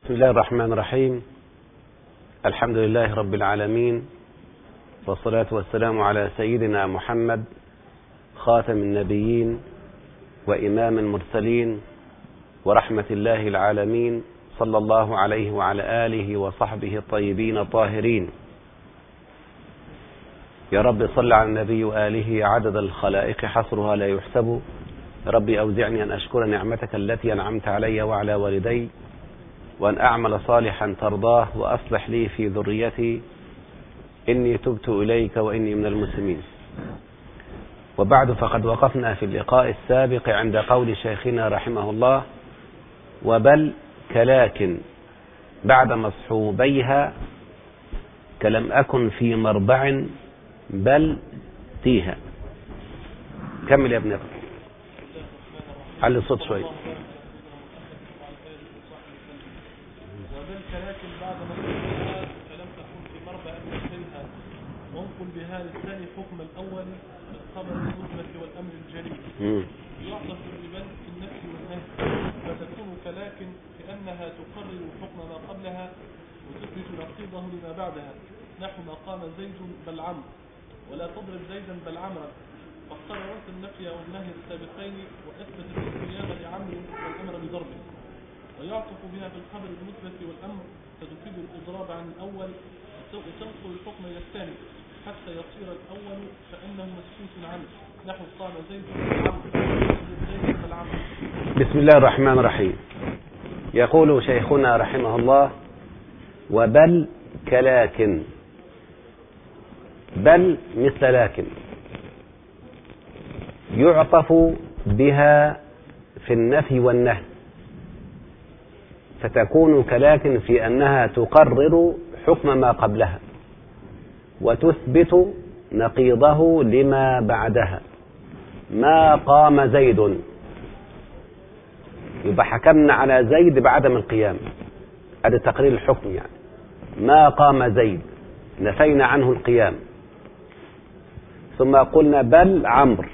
بسم الله الرحمن الرحيم الحمد لله رب العالمين والصلاة والسلام على سيدنا محمد خاتم النبيين وإمام المرسلين ورحمة الله العالمين صلى الله عليه وعلى آله وصحبه الطيبين الطاهرين يا رب صل على النبي وآله عدد الخلائق حصرها لا يحسب ربي أوزعني أن أشكر نعمتك التي أنعمت علي وعلى والدي وأن أعمل صالحا ترضاه وأصلح لي في ذريتي إني تبت إليك وإني من المسلمين وبعد فقد وقفنا في اللقاء السابق عند قول شيخنا رحمه الله وبل كلاكن بعد مصحوبيها كلم أكن في مربع بل فيها كمل يا ابن اقرأ علي الصوت شوي وبل كلاكن بعد مصحوبيها فلم تكن في مربع مثلها وانقل بها للثاني حكم الأول الخبر المثبت والأمر الجليل مم. يعطف الربا في النفس والنهي فتكون كلاكن كأنها تقرر حكم ما قبلها وتثبت نقيضه لما بعدها نحو ما قام زيد بل عمرو ولا تضرب زيدا بل عمرا فاقتررت النفي والنهي السابقين وأثبتت القيام لعمرو والأمر بضربه ويعطف بها في الخبر المثبت والأمر فتفيد الإضراب عن الأول وتنقل الحكم إلى الثاني حتى يصير الأول فإنه مسكوت عنه نحو قام زيد بل عمرو زيد بل عمرو بسم الله الرحمن الرحيم يقول شيخنا رحمه الله وبل كلاكن بل مثل لكن يعطف بها في النفي والنهي فتكون كلاكن في أنها تقرر حكم ما قبلها وتثبت نقيضه لما بعدها ما قام زيد يبقى حكمنا على زيد بعدم القيام هذا تقرير الحكم يعني ما قام زيد نفينا عنه القيام ثم قلنا بل عمرو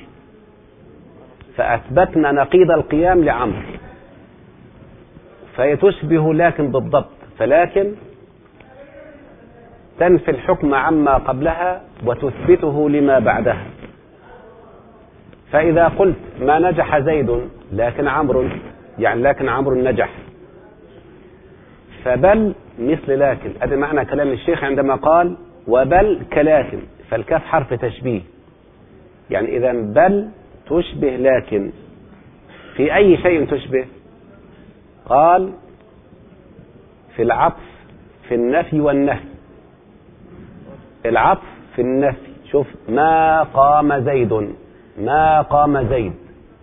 فأثبتنا نقيض القيام لعمرو فهي تشبه لكن بالضبط فلكن تنفي الحكم عما قبلها وتثبته لما بعدها فإذا قلت ما نجح زيد لكن عمرو يعني لكن عمرو نجح فبل مثل لكن هذا معنى كلام الشيخ عندما قال وبل كلاكن فالكاف حرف تشبيه يعني إذا بل تشبه لكن في أي شيء تشبه قال في العطف في النفي والنهي العطف في النفي شوف ما قام زيد ما قام زيد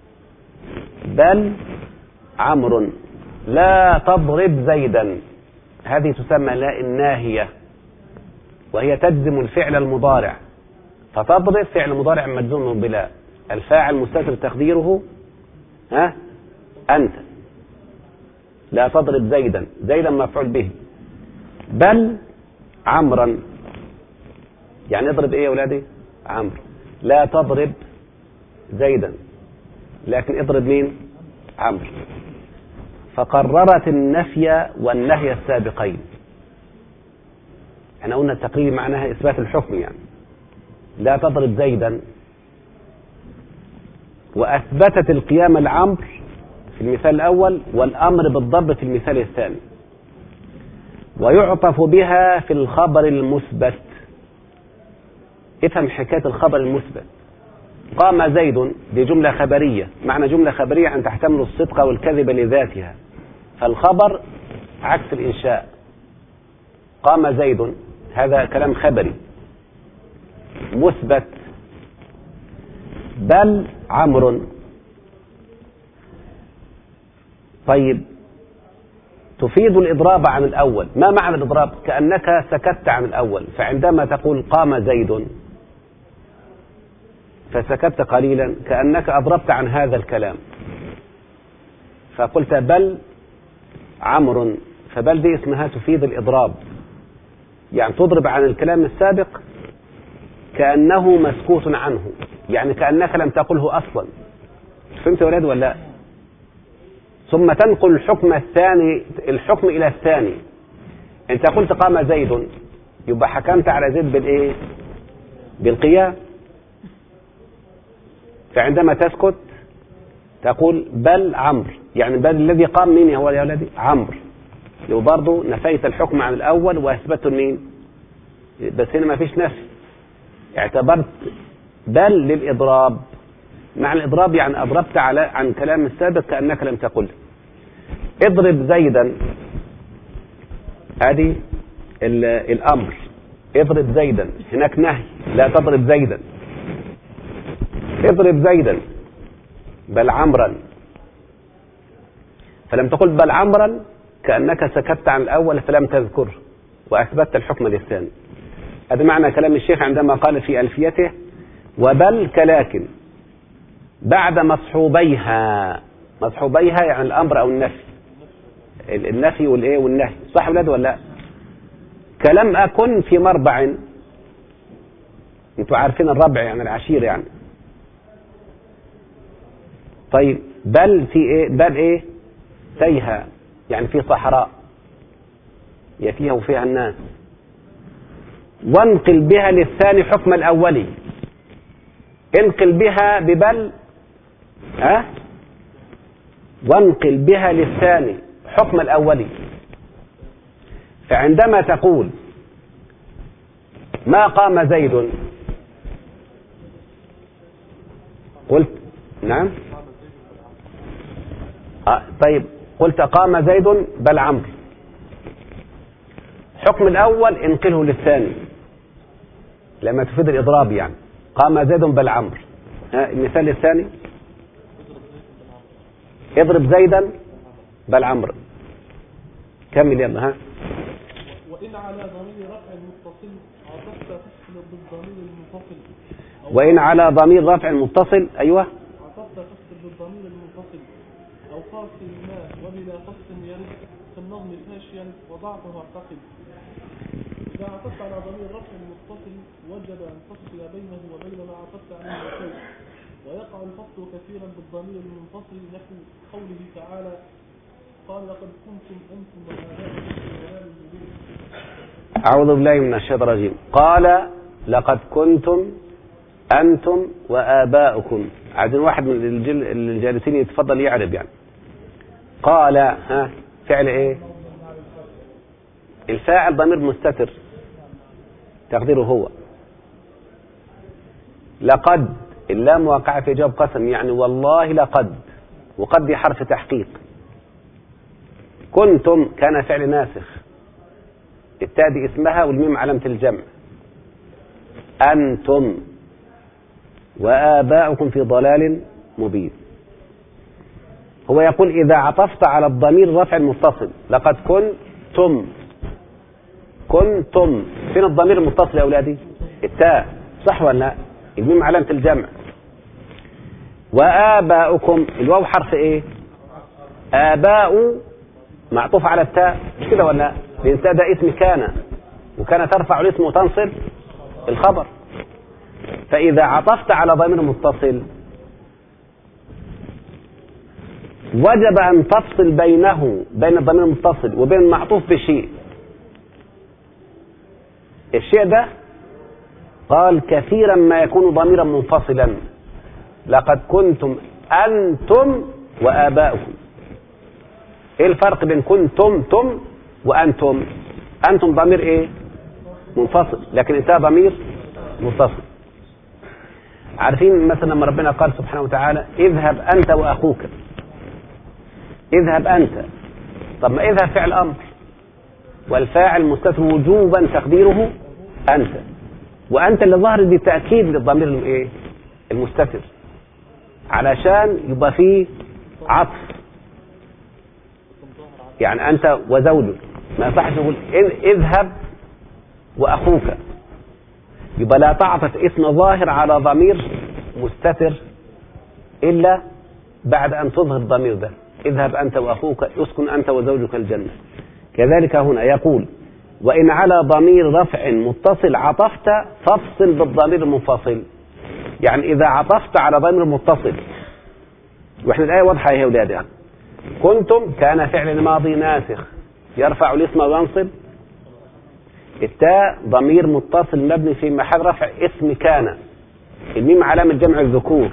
بل عمرو لا تضرب زيدا هذه تسمى لا الناهية وهي تجزم الفعل المضارع فتضرب فعل مضارع مجزوم بلا الفاعل مستتر تقديره ها أنت لا تضرب زيدا زيدا مفعول به بل عمرا يعني اضرب ايه يا ولادي عمرو لا تضرب زيدا لكن اضرب مين عمرو فقررت النفي والنهي السابقين احنا قلنا التقرير معناها اثبات الحكم يعني لا تضرب زيدا واثبتت القيام العمر في المثال الاول والامر بالضرب في المثال الثاني ويعطف بها في الخبر المثبت افهم حكايه الخبر المثبت قام زيد دي جملة خبرية معنى جملة خبرية أن تحتمل الصدق والكذب لذاتها فالخبر عكس الإنشاء قام زيد هذا كلام خبري مثبت بل عمرو طيب تفيد الإضراب عن الأول ما معنى الإضراب كأنك سكت عن الأول فعندما تقول قام زيد فسكت قليلا كأنك أضربت عن هذا الكلام فقلت بل عمرو فبل دي اسمها تفيد الإضراب يعني تضرب عن الكلام السابق كأنه مسكوت عنه يعني كأنك لم تقله أصلا فهمت يا ولاد ولا لا ثم تنقل الحكم الثاني الحكم إلى الثاني أنت قلت قام زيد يبقى حكمت على زيد بالإيه؟ بالقيام فعندما تسكت تقول بل عمرو يعني بل الذي قام مين هو يا ولدي عمرو يبقى برضه نفيت الحكم عن الأول وأثبته مين بس هنا ما فيش نفي اعتبرت بل للإضراب مع الإضراب يعني أضربت على عن كلام السابق كأنك لم تقل اضرب زيدا هذه ال- الأمر اضرب زيدا هناك نهي لا تضرب زيدا اضرب زيدا بل عمرا فلم تقل بل عمرا كأنك سكت عن الأول فلم تذكره وأثبتت الحكم للثاني هذا معنى كلام الشيخ عندما قال في ألفيته وبل كلاكن بعد مصحوبيها مصحوبيها يعني الأمر أو النفي ال- النفي والإيه والنهي صح يا ولاد ولا لا كلم أكن في مربع انتوا عارفين الربع يعني العشير يعني طيب بل في ايه بل ايه تيها يعني في صحراء يا فيها وفيها الناس وانقل بها للثاني حكم الاولي انقل بها ببل ها وانقل بها للثاني حكم الاولي فعندما تقول ما قام زيد قلت نعم آه طيب قلت قام زيد بل عمرو حكم الأول انقله للثاني لما تفيد الإضراب يعني قام زيد بل عمرو ها المثال الثاني اضرب زيدا بل عمرو كمل يلا ها وإن على ضمير رفع متصل عطفت تفصل بالضمير المنفصل أو وإن على ضمير رفع متصل أيوه عطفت تفصل بالضمير المنفصل أو قاصر ما وبلا قصد يرد في النظم فاشيا وضعفه اعتقد إذا عطفت على ضمير رفع متصل وجب أن تفصل بينه وبين ما عطفت عليه الشيء ويقع الفصل كثيرا بالضمير المنفصل نحو قوله تعالى قال لقد كنتم أنتم وآباؤكم في ضلال مبين أعوذ بالله من الشيطان الرجيم قال لقد كنتم أنتم وآباؤكم عايزين واحد من الجل- الجالسين يتفضل يعرب يعني قال ها فعل ايه الفاعل ضمير مستتر تقديره هو لقد اللام واقعة في جواب قسم يعني والله لقد وقد دي حرف تحقيق كنتم كان فعل ناسخ التاء دي اسمها والميم علامة الجمع أنتم وآباؤكم في ضلال مبين هو يقول إذا عطفت على الضمير رفع المتصل لقد كنتم كنتم فين الضمير المتصل يا أولادي التاء صح ولا لا الميم علامة الجمع وآباؤكم الواو حرف إيه آباء معطوف على التاء مش كده ولا لا؟ لأن التاء ده اسم كان وكان ترفع الاسم وتنصب الخبر فإذا عطفت على ضمير متصل وجب أن تفصل بينه بين الضمير المتصل وبين المعطوف بشيء الشيء ده قال كثيرا ما يكون ضميرا منفصلا لقد كنتم أنتم وآباؤكم ايه الفرق بين كنتم تم وانتم انتم ضمير ايه منفصل لكن انت ضمير متصل عارفين مثلا لما ربنا قال سبحانه وتعالى اذهب انت واخوك اذهب انت طب ما اذهب فعل امر والفاعل مستتر وجوبا تقديره انت وانت اللي ظهر دي تاكيد للضمير الايه المستتر علشان يبقى فيه عطف يعني أنت وزوجك ما يصحش تقول إذ- اذهب وأخوك يبقى لا تعطف اسم ظاهر على ضمير مستتر إلا بعد أن تظهر الضمير ده اذهب أنت وأخوك اسكن أنت وزوجك الجنة كذلك هنا يقول وإن على ضمير رفع متصل عطفت فافصل بالضمير المنفصل يعني إذا عطفت على ضمير متصل واحنا الآية واضحة يا أولاد يعني كنتم كان فعل ماضي ناسخ يرفع الاسم وينصب التاء ضمير متصل مبني في محل رفع اسم كان الميم علامة جمع الذكور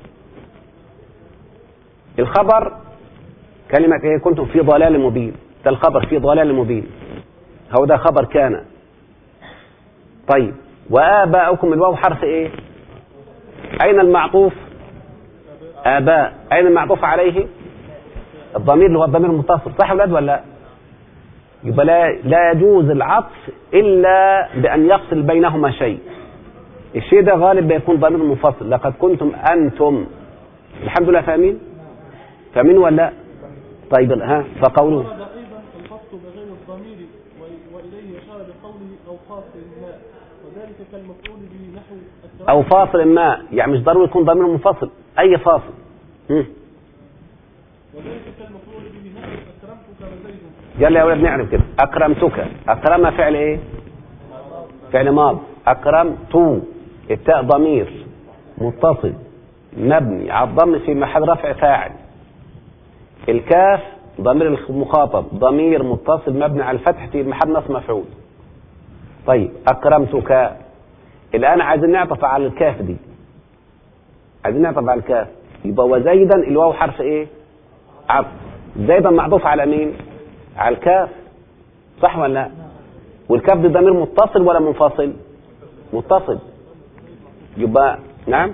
الخبر كلمة ايه كنتم في ضلال مبين ده الخبر في ضلال مبين هو ده خبر كان طيب وآباؤكم الواو حرف ايه أين المعطوف آباء أين المعطوف عليه الضمير اللي هو الضمير المتصل صح يا ولاد ولا لا يبقى لا, لا يجوز العطف إلا بأن يفصل بينهما شيء الشيء ده غالب بيكون ضمير منفصل لقد كنتم أنتم الحمد لله فاهمين فاهمين ولا لا طيب ها فقوله ورد أيضا الفصل بغير الضمير و- وإليه أشار بقوله أو فاصل الماء وذلك كالمفعول به نحو التوكل أو فاصل ما يعني مش ضروري يكون ضمير منفصل أي فاصل هم. وذلك كالمفعول به نحو أكرمتك وزيد يلا يا ولد نعرف كده أكرمتك أكرم فعل إيه فعل ماض أكرمت التاء ضمير متصل مبني على الضم في محل رفع فاعل الكاف ضمير المخاطب ضمير متصل مبني على الفتح في محل نصب مفعول طيب أكرمتك الآن عايزين نعطف على الكاف دي عايزين نعطف على الكاف يبقى وزيدا الواو حرف ايه عطف زيدا معطوف على مين على الكاف صح ولا لا والكاف دي ضمير متصل ولا منفصل متصل يبقى نعم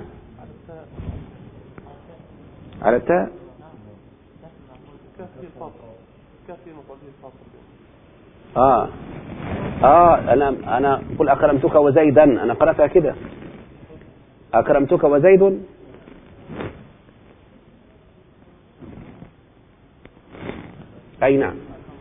على التاء كافي الفاصل كافي مفعول به الفاصل اه اه انا انا قل اكرمتك وزيدا انا قراتها كده اكرمتك وزيد اي نعم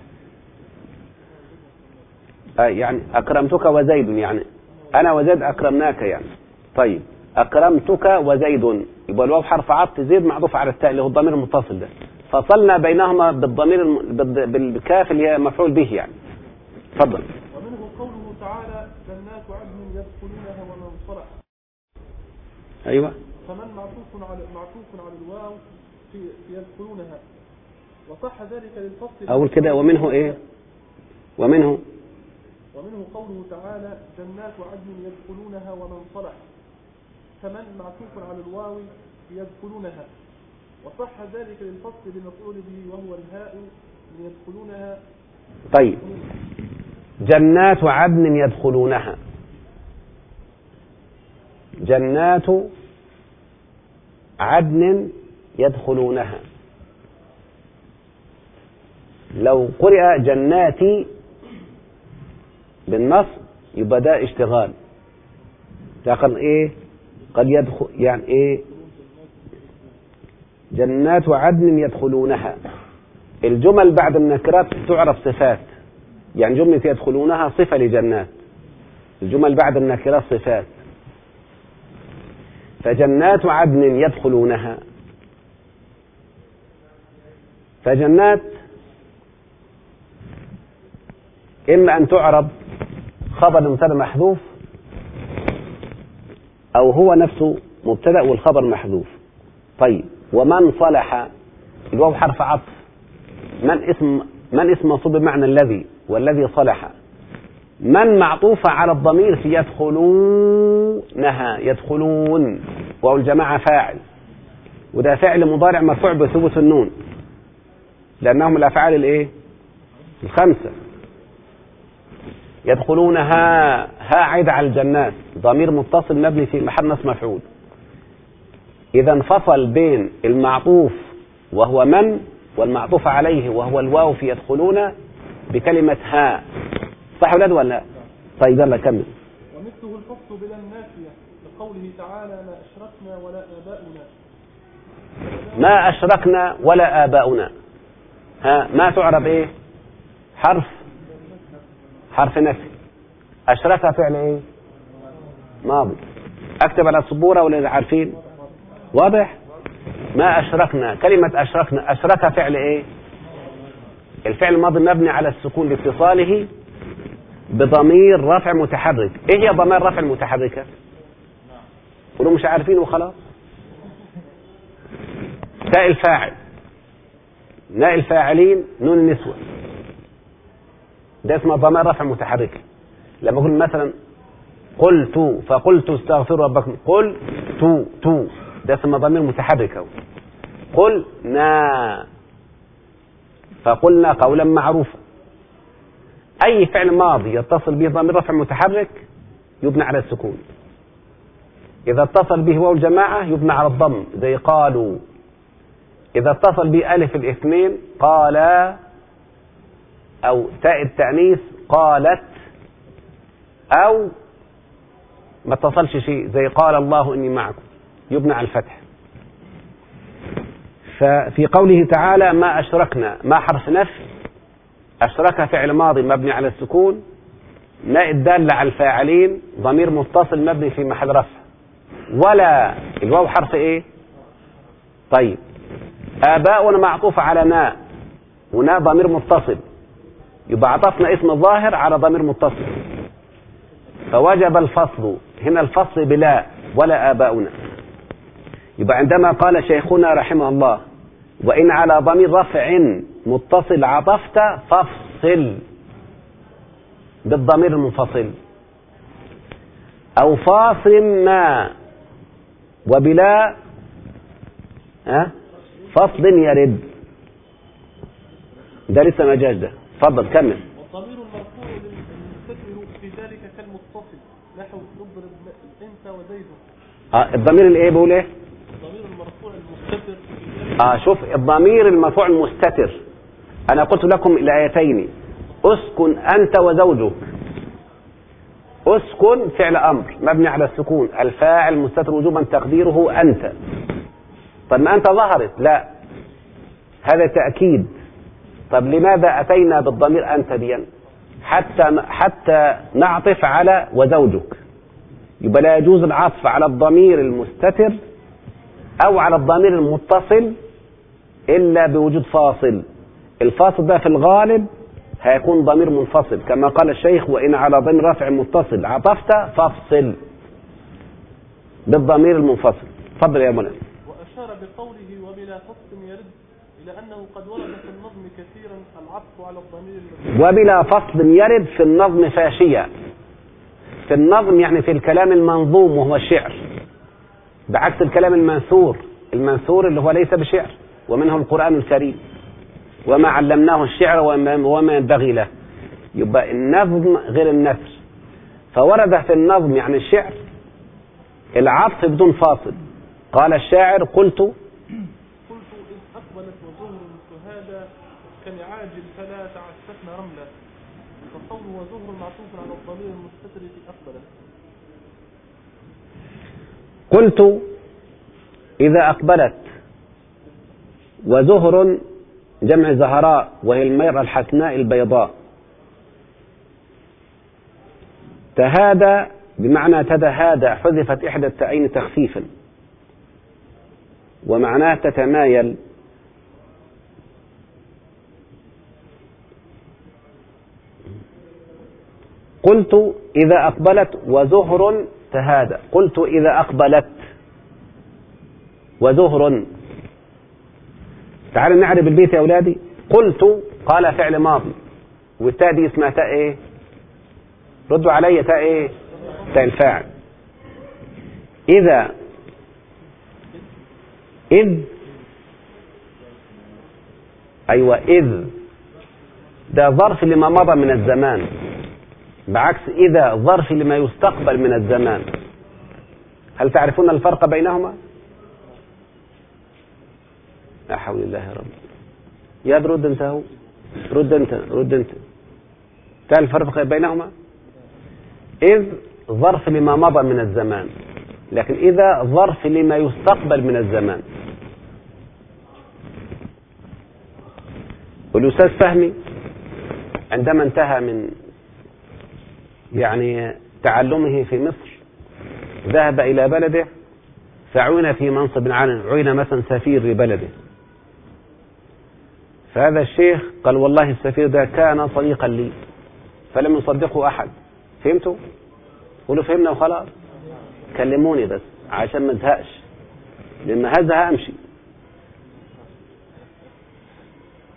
آه يعني اكرمتك وزيد يعني انا وزيد اكرمناك يعني طيب اكرمتك وزيد يبقى الواو حرف عطف زيد معطوف على التاء اللي هو الضمير المتصل ده فصلنا بينهما بالضمير الم... بال- بالكاف اللي هي مفعول به يعني تفضل ومنه قوله تعالى جنات عدن يدخلونها ومن صلح ايوه فمن معطوف على معطوف على الواو في في يدخلونها وصح ذلك للفصل اقول كده ومنه ايه ومنه ومنه قوله تعالى جنات عدن يدخلونها ومن صلح فمن معطوف على الواو يدخلونها وصح ذلك للفصل بمفعول به وهو الهاء يدخلونها طيب جنات عدن يدخلونها جنات عدن يدخلونها لو قرئ جناتي بالنص يبقى ده اشتغال لكن ايه قد يدخل يعني ايه جنات عدن يدخلونها الجمل بعد النكرات تعرف صفات يعني جملة يدخلونها صفة لجنات الجمل بعد النكرات صفات فجنات عدن يدخلونها فجنات إما أن تعرب خبر مبتدا محذوف أو هو نفسه مبتدا والخبر محذوف طيب ومن صلح الواو حرف عطف من اسم من اسم منصوب بمعنى الذي والذي صلح من معطوفة على الضمير في يدخلونها يدخلون واو الجماعة فاعل وده فعل مضارع مرفوع بثبوت النون لأنهم الأفعال الإيه؟ الخمسة يدخلونها ها عيد على الجنات ضمير متصل مبني في محل نصب مفعول إذا انفصل بين المعطوف وهو من والمعطوف عليه وهو الواو في يدخلون بكلمة ها صح ولاد ولا لا؟ طيب يلا كمل ومثله الفصل بلا النافية كقوله تعالى ما أشركنا ولا آباؤنا ما أشركنا ولا آباؤنا ها ما تعرب إيه حرف حرف نفي أشرك فعل إيه ماضي أكتب على السبورة ولا عارفين واضح ما أشركنا كلمة أشركنا أشرك فعل إيه الفعل الماضي مبني على السكون لاتصاله بضمير رفع متحرك ايه هي ضمير رفع المتحركة قولوا مش عارفين وخلاص تاء الفاعل ناء الفاعلين نون النسوة ده اسمه ضمير رفع متحرك لما أقول مثلا قلت فقلت استغفروا ربكم قل تو تو ده اسمه ضمير متحرك أهو قلنا فقلنا قولا معروفا أي فعل ماضي يتصل به ضمير رفع متحرك يبنى على السكون إذا اتصل به واو الجماعة يبنى على الضم زي قالوا إذا اتصل به ألف الاثنين قال أو تاء التأنيث قالت أو ما اتصلش شيء زي قال الله إني معكم يبنى على الفتح ففي قوله تعالى ما أشركنا ما حرف نفي أشرك فعل ماضي مبني على السكون ناء الدالة على الفاعلين ضمير متصل مبني في محل رفع ولا الواو حرف ايه طيب آباؤنا معطوف على ناء وناء ضمير متصل يبقى عطفنا اسم الظاهر على ضمير متصل فوجب الفصل هنا الفصل بلا ولا آباؤنا يبقى عندما قال شيخنا رحمه الله وإن على ضمير رفع متصل عطفت فافصل بالضمير المنفصل أو فاصل ما وبلا ها فصل يرد ده لسه ما جاش ده اتفضل كمل والضمير المرفوع المستتر في ذلك كالمتصل نحو نضرب انت وزيد اه الضمير الايه بيقول ايه الضمير المرفوع المستتر في ذلك اه شوف الضمير المرفوع المستتر انا قلت لكم الايتين اسكن انت وزوجك اسكن فعل امر مبني على السكون الفاعل مستتر وجوبا تقديره انت طب ما انت ظهرت لا هذا تاكيد طب لماذا اتينا بالضمير انت ديا حتى حتى نعطف على وزوجك يبقى لا يجوز العطف على الضمير المستتر او على الضمير المتصل الا بوجود فاصل الفاصل ده في الغالب هيكون ضمير منفصل كما قال الشيخ وإن على ضمير رفع متصل عطفت فافصل بالضمير المنفصل تفضل يا مولانا وأشار بقوله وبلا فصل يرد إلى أنه قد ورد في النظم كثيرا العطف على الضمير المذكور وبلا فصل يرد في النظم فاشية في النظم يعني في الكلام المنظوم وهو الشعر بعكس الكلام المنثور المنثور اللي هو ليس بشعر ومنه القرآن الكريم وما علمناه الشعر وما وما ينبغي له يبقى النظم غير النثر فورد في النظم يعني الشعر العطف بدون فاصل قال الشاعر قلت قلت إذ أقبلت وزهر كهذا كمعاجل فلا تعسفن رملا فقول وزهر معطوف على الضمير المستتر في أقبلت قلت إذا أقبلت وزهر جمع زهراء وهي الميرة الحسناء البيضاء تهادى بمعنى تتهادى حذفت إحدى التأين تخفيفا ومعناه تتمايل قلت إذا أقبلت وزهر تهادى قلت إذا أقبلت وزهر تعالوا نعرف البيت يا أولادي قلت قال فعل ماضي والتاء دي اسمها تاء إيه ردوا علي تاء إيه تاء الفاعل إذا إذ أيوة إذ ده ظرف لما مضى من الزمان بعكس إذا ظرف لما يستقبل من الزمان هل تعرفون الفرق بينهما؟ لا حول الله يا رب يا رد انت هو رد انت رد انت تعرف الفرق بينهما إذ ظرف لما مضى من الزمان لكن إذا ظرف لما يستقبل من الزمان والأستاذ فهمي عندما انتهى من يعني تعلمه في مصر ذهب إلى بلده فعين في منصب عالٍ عين مثلا سفير لبلده فهذا الشيخ قال والله السفير ده كان صديقا لي فلم يصدقه أحد فهمتوا؟ قولوا فهمنا وخلاص كلموني بس عشان ما ازهقش لما هزهق امشي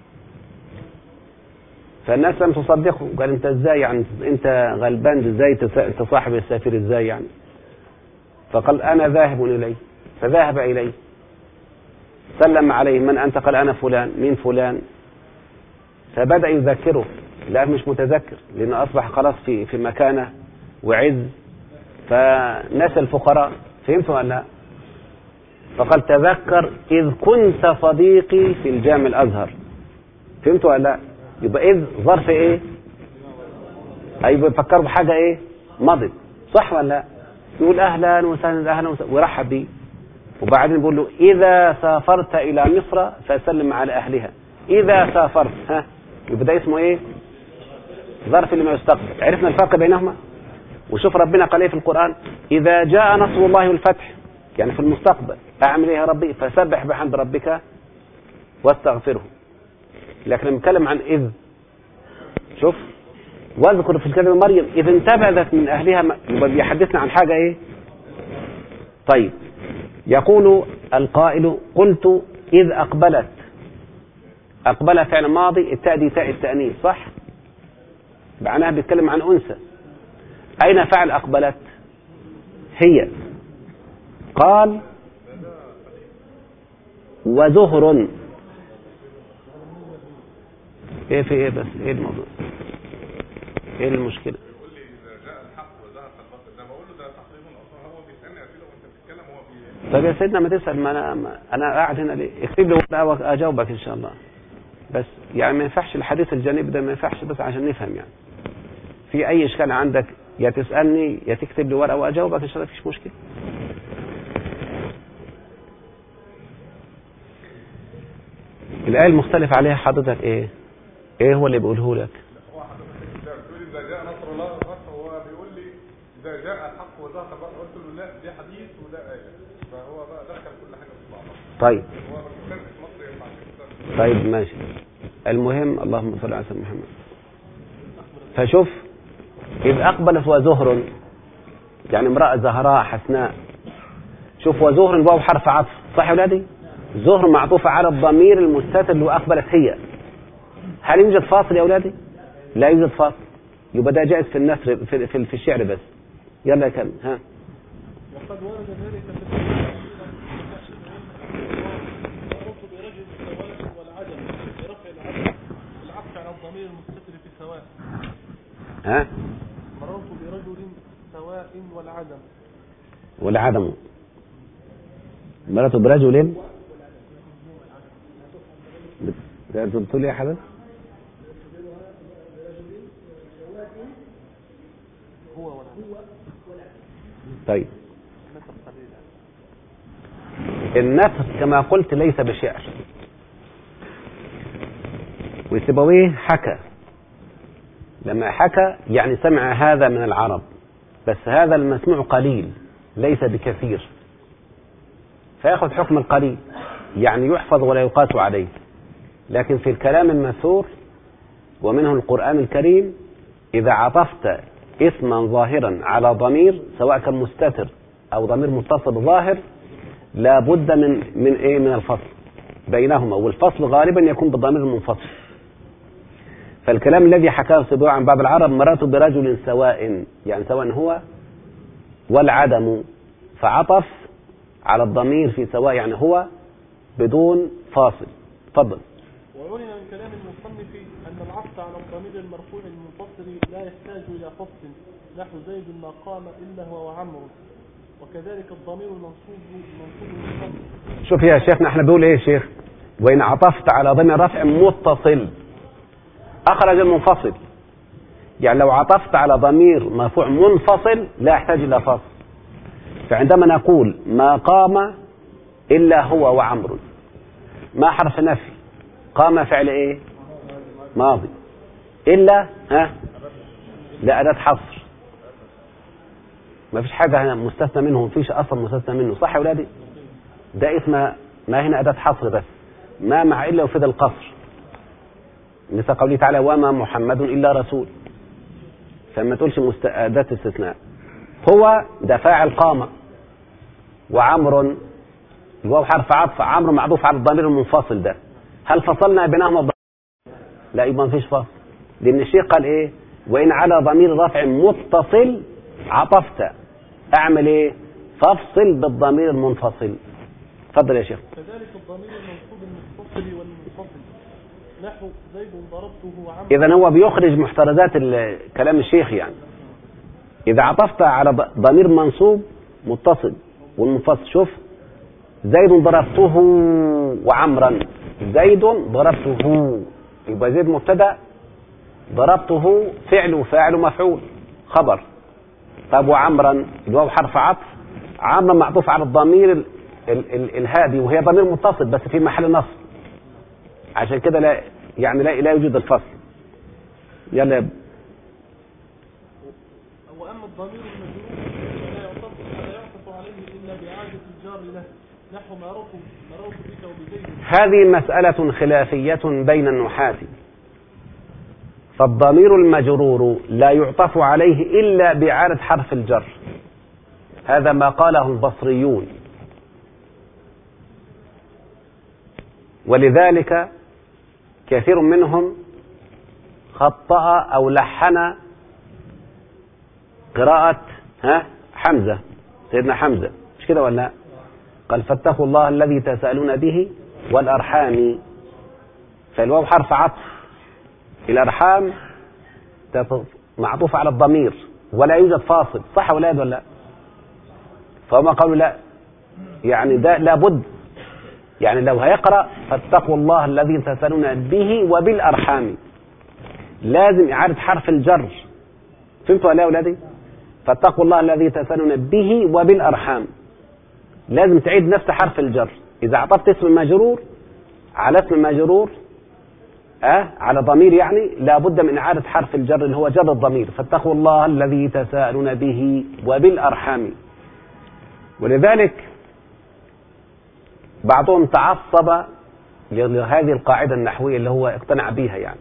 فالناس لم تصدقه قال انت ازاي يعني انت غلبان ازاي تس- تصاحب السفير ازاي يعني فقال انا ذاهب اليه فذهب اليه سلم عليه من انت قال انا فلان مين فلان فبدا يذكره لا مش متذكر لانه اصبح خلاص في في مكانه وعز فنسى الفقراء فهمتوا ولا لا؟ فقال تذكر إذ كنت صديقي في الجامع الأزهر فهمتوا ولا لا؟ يبقى إذ ظرف إيه؟ أي بيفكر بحاجة إيه؟ مضت صح ولا لا؟ يقول أهلا وسهلا أهلا وسهلا ويرحب بيه وبعدين بيقول له إذا سافرت إلى مصر فسلم على أهلها إذا سافرت ها يبقى ده اسمه إيه؟ ظرف لما يستقبل عرفنا الفرق بينهما وشوف ربنا قال ايه في القرآن إذا جاء نصر الله والفتح يعني في المستقبل أعمل إيه يا ربي فسبح بحمد ربك واستغفره لكن لما نتكلم عن إذ شوف واذكر في الكلمة مريم إذ انتبذت من أهلها ما- يبقى بيحدثنا عن حاجة إيه طيب يقول القائل قلت إذ أقبلت أقبل فعل ماضي التاء دي تاء التأنيث صح معناها بيتكلم عن أنثى أين فعل أقبلت هي قال وزهر ايه في ايه بس ايه الموضوع ايه المشكلة يقول لي اذا جاء الحق وزهق الباطل ده بقول له ده تقريبا اصلا هو بيسالني اسئله وانت بتتكلم هو بي طب يا سيدنا ما تسأل ما انا ما انا قاعد هنا ليه اكتب لي ورقة واجاوبك ان شاء الله بس يعني ما ينفعش الحديث الجانبي ده ما ينفعش بس عشان نفهم يعني في اي اشكال عندك يا تسألني يا تكتب لي ورقة واجاوبك ان شاء الله مفيش مشكلة الآية المختلف عليها حضرتك ايه ايه هو اللي بيقوله لك هو حضرتك ده بتقول اذا جاء نصر الله والفتح هو بيقول لي اذا جاء الحق وزهق الباطل قلت له لا دي حديث وده ايه فهو بقى دخل كل حاجه في بعضها طيب هو ما بيتكلمش في مصر ينفع كده طيب ماشي المهم اللهم صل على سيدنا محمد فشوف إذ أقبلت وزهر يعني امرأة زهراء حسناء شوف وزهر واو حرف عطف صح يا ولادي زهر معطوفة على الضمير المستتر اللي هو أقبلت هي هل يوجد فاصل يا أولادي لا يوجد فاصل يبقى ده جائز في النثر في, في, في الشعر بس يلا يا كمل ها وقد ورد ذلك في مررت برجل سواء والعدم برفع العدم العطف على الضمير المستتر في سواء ها مررت برجل سواء والعدم والعدم مرت برجل بت- بتقول ايه يا حضرتك هو والعدم طيب نسب قليل النثر كما قلت ليس بشعر وسيبويه حكى لما حكى يعني سمع هذا من العرب بس هذا المسموع قليل ليس بكثير فياخذ حكم القليل يعني يحفظ ولا يقاس عليه لكن في الكلام الماثور ومنه القرآن الكريم إذا عطفت اسما ظاهرا على ضمير سواء كان مستتر أو ضمير متصل ظاهر لا بد من من ايه من الفصل بينهما والفصل غالبا يكون بالضمير المنفصل فالكلام الذي حكاه سبوع عن بعض العرب مررت برجل سواء يعني سواء هو والعدم فعطف على الضمير في سواء يعني هو بدون فاصل تفضل وعلم من كلام المصنف أن العطف على الضمير المرفوع المنفصل لا يحتاج إلى فصل نحو زيد ما قام إلا هو وعمر وكذلك الضمير المنصوب منصوب بالفصل شوف يا شيخنا احنا بيقول ايه يا شيخ وان عطفت على ضمير رفع متصل اخرج المنفصل يعني لو عطفت على ضمير مرفوع منفصل لا يحتاج الى فصل فعندما نقول ما قام الا هو وعمر ما حرف نفي قام فعل ايه ماضي الا ها لا اداه حصر ما فيش حاجه هنا مستثنى منه ما فيش اصلا مستثنى منه صح يا ولادي ده اسمه ما هنا أداة حصر بس ما مع إلا وفد القصر مثل قوله تعالى وما محمد إلا رسول فما تقولش مست... أداة استثناء هو ده فاعل قام وعمر الواو حرف عطف عمرو معطوف على الضمير المنفصل ده هل فصلنا بينهما الضمير؟ لا يبقى ما فيش فصل لأن الشيخ قال إيه وإن على ضمير رفع متصل عطفت أعمل إيه فافصل بالضمير المنفصل تفضل يا شيخ كذلك الضمير المنصوب المتصل والمنفصل نحو زيد ضربته عمرو إذا هو بيخرج محترزات ال- كلام الشيخ يعني إذا عطفت على ض- ضمير منصوب متصل والمنفصل شوف زيد ضربته وعمرا زيد ضربته يبقى زيد مبتدا ضربته فعل وفاعل ومفعول خبر طب وعمرا الواو حرف عطف عمرا معطوف على الضمير ال ال ال الهادي وهي ضمير متصل بس في محل نصب عشان كده لا يعني لا لا يوجد الفصل يلا يا ب- وأما الضمير المجرور فلا يعطف فلا يعطف عليه إلا بإعادة الجار له نحو مررت مررت بك وبزيد هذه مسألة خلافية بين النحاة فالضمير المجرور لا يعطف عليه إلا بإعادة حرف الجر هذا ما قاله البصريون ولذلك كثير منهم خطأ أو لحن قراءة ها حمزة سيدنا حمزة مش كده ولا لا؟ قال فاتقوا الله الذي تسألون به والأرحام فالواو حرف عطف الأرحام تط- معطوف على الضمير ولا يوجد فاصل صح ولا ولا لا فهم قالوا لا يعني ده لابد يعني لو هيقرأ فاتقوا الله الذي تسألون به وبالأرحام لازم إعادة حرف الجر فهمتوا ولا يا أولادي فاتقوا الله الذي تسألون به وبالأرحام لازم تعيد نفس حرف الجر إذا عطفت اسم مجرور على اسم مجرور أه على ضمير يعني لابد من إعادة حرف الجر اللي هو جر الضمير فاتقوا الله الذي تساءلون به وبالأرحام ولذلك بعضهم تعصب لهذه القاعدة النحوية اللي هو اقتنع بها يعني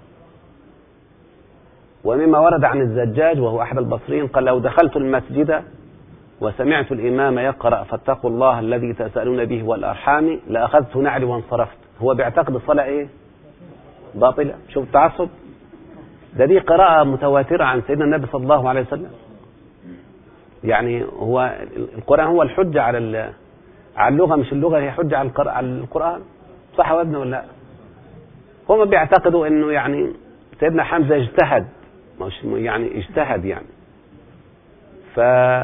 ومما ورد عن الزجاج وهو أحد البصريين قال لو دخلت المسجد وسمعت الإمام يقرأ فاتقوا الله الذي تسألون به والأرحام لأخذت نعلي وانصرفت هو بيعتقد الصلاة إيه باطلة شوف تعصب ده دي قراءة متواترة عن سيدنا النبي صلى الله عليه وسلم يعني هو القرآن هو الحجة على ال- على اللغة مش اللغة هي حجة على القر- على القرآن صح يا ابني ولا لا؟ هم بيعتقدوا انه يعني سيدنا حمزة اجتهد مش يعني اجتهد يعني ف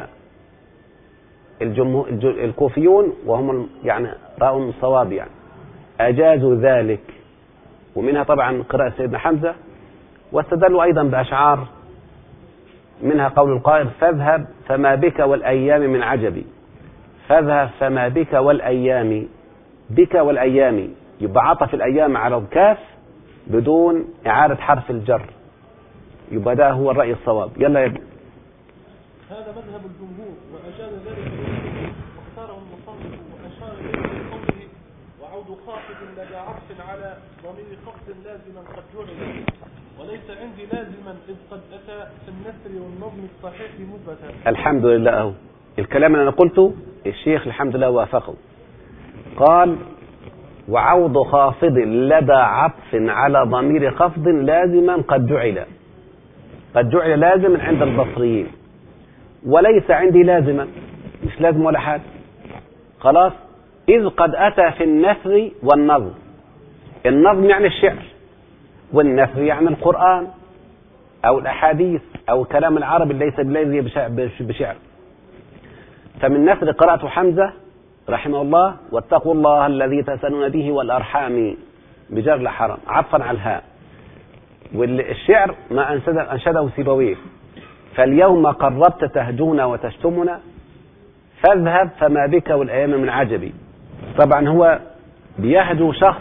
الجمهور الج- الكوفيون وهم ال- يعني رأوا الصواب يعني أجازوا ذلك ومنها طبعا قراءة سيدنا حمزة واستدلوا أيضا بأشعار منها قول القائل فاذهب فما بك والأيام من عجبي فاذهب فما بك والأيام بك والأيام يبقى عطف الأيام على الكاف بدون إعادة حرف الجر يبقى ده هو الرأي الصواب يلا يا ابني هذا مذهب الجمهور وأجاز ذلك الجمهور واختاره المصنف وأشار إليه بقوله وعود خافض لدى عطف على ضمير خفض لازما قد جعل وليس عندي لازما إذ قد أتى في النثر والنظم الصحيح مثبتا الحمد لله أهو الكلام اللي أنا قلته الشيخ الحمد لله وافقه قال وعوض خافض لدى عطف على ضمير خفض لازما قد جعل قد جعل لازما عند البصريين وليس عندي لازما مش لازم ولا حاجة خلاص إذ قد أتى في النثر والنظم النظم يعني الشعر والنثر يعني القرآن أو الأحاديث أو كلام العرب ليس بالذي بشع- بش- بشعر فمن نثر قراءة حمزة رحمه الله واتقوا الله الذي تسألون به والأرحام بجر الحرم عطفا على الهاء والشعر ما أنشد أنشده سيبويه فاليوم قربت تهجونا وتشتمنا فاذهب فما بك والأيام من عجبي طبعا هو بيهجو شخص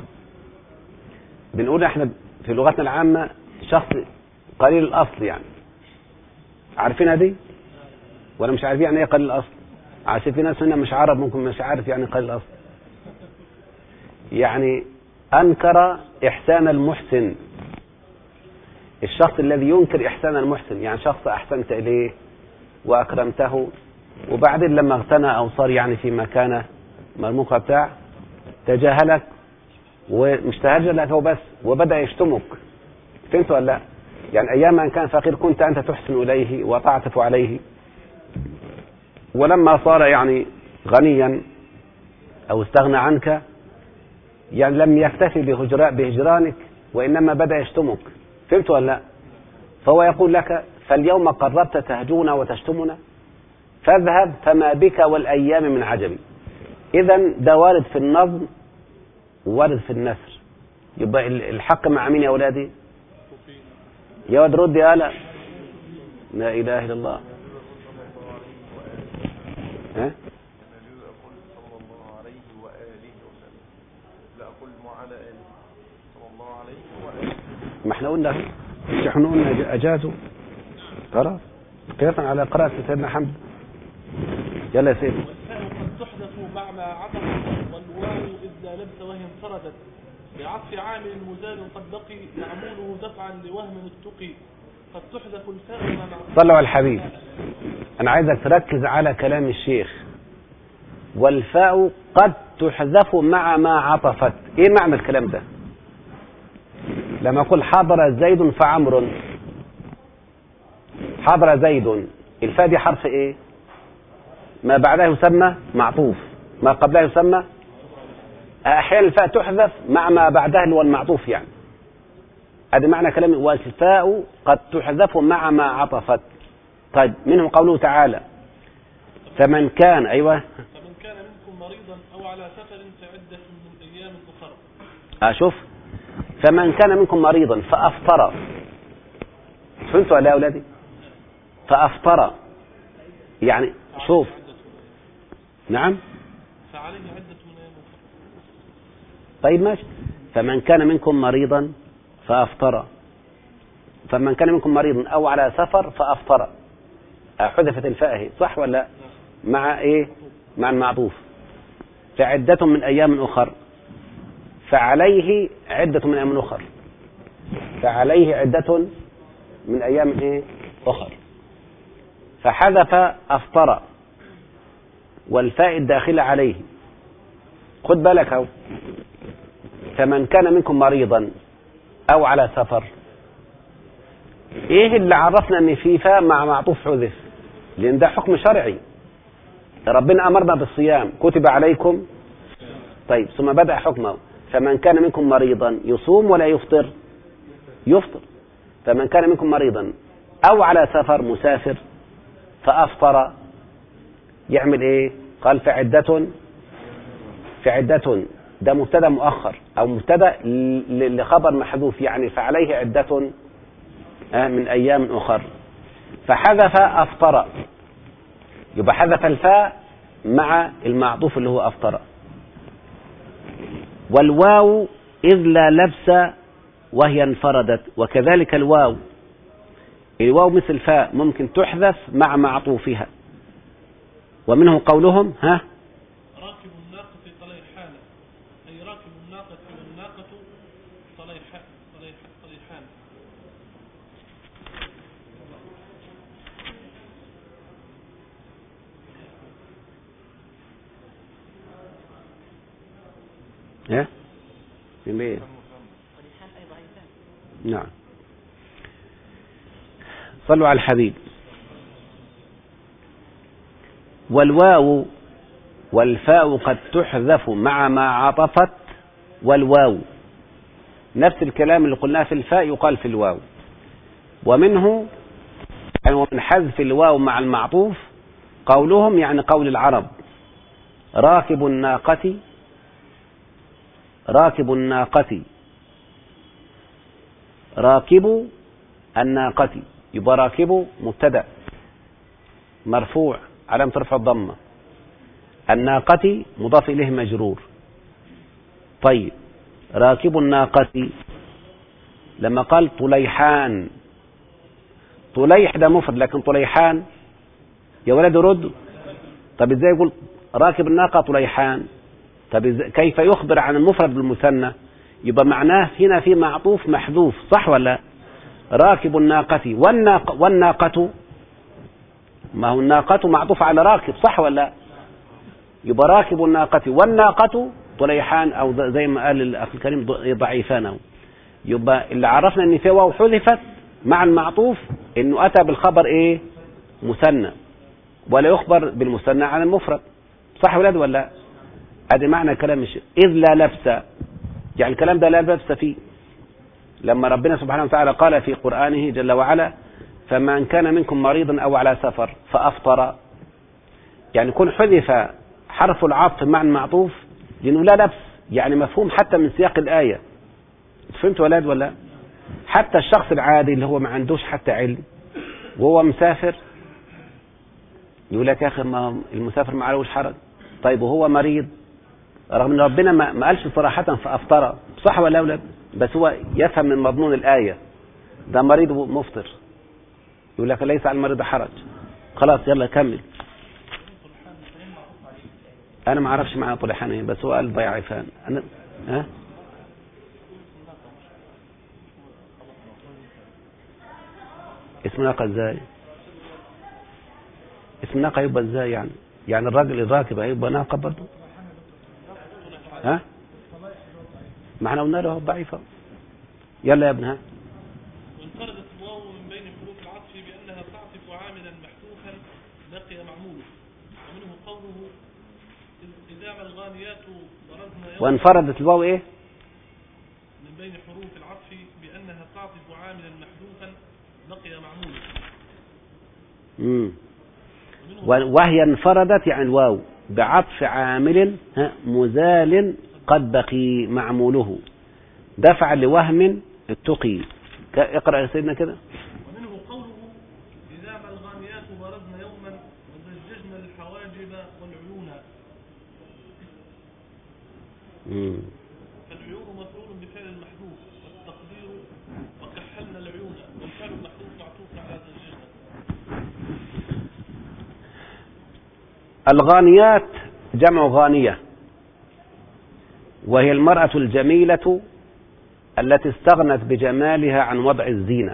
بنقول احنا في لغتنا العامة شخص قليل الأصل يعني عارفينها دي ولا مش عارفين يعني ايه قليل الأصل عشان في ناس هنا مش عرب ممكن مش عارف يعني قليل الأصل يعني أنكر إحسان المحسن الشخص الذي ينكر إحسان المحسن يعني شخص أحسنت إليه وأكرمته وبعدين لما اغتنى أو صار يعني في مكانه مرموقة بتاع تجاهلك ومش تهجر لك هو بس وبدأ يشتمك فهمت ولا لا يعني أيام أن كان فقير كنت أنت تحسن إليه وتعطف عليه ولما صار يعني غنيا أو استغنى عنك يعني لم يكتفي بهجراء بهجرانك وإنما بدأ يشتمك فهمت ولا لا فهو يقول لك فاليوم قربت تهجونا وتشتمنا فاذهب فما بك والأيام من عجب إذا ده وارد في النظم وارد في النثر يبقى الحق مع مين يا أولادي يا واد رد يا لا لا إله إلا الله ها؟ أنا لا أقول صلى الله عليه وآله وسلم لا أقول وعلى آله صلى الله عليه وآله ما احنا قلنا اهو. مش احنا قلنا أجازوا خلاص قياسا على قراءة سيدنا حمد يلا يا سيدي والفاء قد تحدث مع ما عطف والواو إذ لا لبس وهي انفردت بعطف عامل مزال قد بقي معموله دفعا لوهم اتقي قد تحدث الفاء مع صلوا على الحبيب أنا عايزك تركز على كلام الشيخ والفاء قد تحذف مع ما عطفت إيه معنى الكلام ده لما أقول حضر زيد فعمر حضر زيد الفاء دي حرف إيه ما بعدها يسمى معطوف ما قبلها يسمى أحيانا الفاء تحذف مع ما بعدها اللي هو المعطوف يعني هذا معنى كلام والفاء قد تحذف مع ما عطفت طيب منه قوله تعالى فمن كان أيوة فمن كان منكم مريضا أو على سفر فعدة من أيام أخرى أشوف فمن كان منكم مريضا فأفطر فهمتوا ولا يا أولادي فأفطر يعني شوف نعم فعليه عدة من أيام أخرى طيب ماشي فمن كان منكم مريضا فأفطر فمن كان منكم مريضا أو على سفر فأفطر حذفت الفاء اهي صح ولا لا؟ مع إيه مع المعطوف فعدة من أيام أخر فعليه عدة من أيام أخر فعليه عدة من أيام إيه أخر فحذف أفطر والفاء الداخلة عليه خد بالك اهو فمن كان منكم مريضا او على سفر ايه اللي عرفنا ان في فاء مع معطوف حذف لان ده حكم شرعي ربنا امرنا بالصيام كتب عليكم طيب ثم بدا حكمه فمن كان منكم مريضا يصوم ولا يفطر يفطر فمن كان منكم مريضا او على سفر مسافر فافطر يعمل ايه قال فعدة فعدة ده مبتدا مؤخر او مبتدا ل- لخبر محذوف يعني فعليه عدة آه، من ايام اخر فحذف افطر يبقى حذف الفاء مع المعطوف اللي هو افطر والواو اذ لا لبس وهي انفردت وكذلك الواو الواو مثل الفاء ممكن تحذف مع معطوفها ومنه قولهم ها راكب الناقة طليحان أي راكب الناقة والناقة طليحان طليح- طليحان ها جميل نعم صلوا على الحبيب والواو والفاء قد تحذف مع ما عطفت والواو نفس الكلام اللي قلناه في الفاء يقال في الواو ومنه يعني ومن حذف الواو مع المعطوف قولهم يعني قول العرب راكب الناقة راكب الناقة راكب الناقة يبقى راكب مبتدأ مرفوع علامة رفع الضمة الناقة مضاف إليه مجرور طيب راكب الناقة لما قال طليحان طليح ده مفرد لكن طليحان يا ولد رد طب ازاي يقول راكب الناقة طليحان طب إزاي كيف يخبر عن المفرد بالمثنى يبقى معناه هنا في معطوف محذوف صح ولا راكب الناقة والناقة, والناقة ما هو الناقة معطوف على راكب صح ولا يبقى راكب الناقة والناقة طليحان أو زي ما قال الأخ الكريم ضعيفان أو يبقى اللي عرفنا ان في واو حذفت مع المعطوف انه اتى بالخبر ايه مثنى ولا يخبر بالمثنى عن المفرد صح ولا ولا لا ادي معنى كلام الشيخ اذ لا لبس يعني الكلام ده لا لبس فيه لما ربنا سبحانه وتعالى قال في قرآنه جل وعلا فمن كان منكم مريضا أو على سفر فأفطر يعني يكون حذف حرف العطف مع المعطوف لأنه لا لبس يعني مفهوم حتى من سياق الآية فهمت ولاد ولا حتى الشخص العادي اللي هو ما عندوش حتى علم وهو مسافر يقول لك يا أخي ما المسافر ما عليهوش حرج طيب وهو مريض رغم ان ربنا ما ما قالش صراحة فأفطر صح ولا لا ولاد بس هو يفهم من مضمون الآية ده مريض مفطر يقول لك ليس على المريض حرج خلاص يلا كمل انا ما اعرفش معنى طلحان ايه بس هو قال ضيعفان انا ها اسم ناقة ازاي اسم ناقة يبقى ازاي يعني يعني الراجل الراكب هيبقى ناقة برضه ها ما احنا قلنا له ضعيفة يلا يا ابن ها وانفردت الواو من بين حروف العطف بأنها تعطف عاملا محذوفا بقي معموله ومنه قوله إذ- إذا ما الغانيات ضربنا يوم وانفردت الواو ايه من بين حروف العطف بأنها تعطف عاملا محذوفا بقي معموله مم. ومنه و- وهي انفردت يعني الواو بعطف عامل ها، مزال قد بقي معموله دفع لوهم اتقي ك- اقرأ يا سيدنا كده ومنه قوله إذا ما الغانيات بردن يوما وزججنا الحواجب والعيون مم. فالعيون مفعول بفعل المحذوف والتقدير وكحلنا العيون والفعل المحذوف معطوف على زججنا الغانيات جمع غانية وهي المرأة الجميلة التي استغنت بجمالها عن وضع الزينة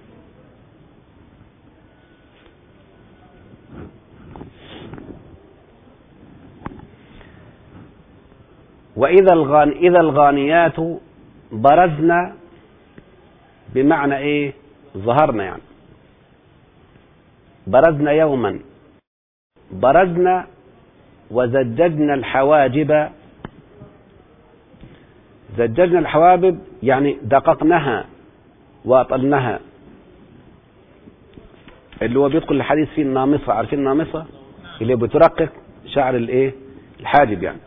وإذا الغان إذا الغانيات برزن بمعنى إيه؟ ظهرنا يعني برزن يوما برزنا وزججنا الحواجب زججنا الحواجب يعني دققناها وأطلناها اللي هو بيدخل الحديث فيه النامصة عارفين النامصة اللي بترقق شعر الايه الحاجب يعني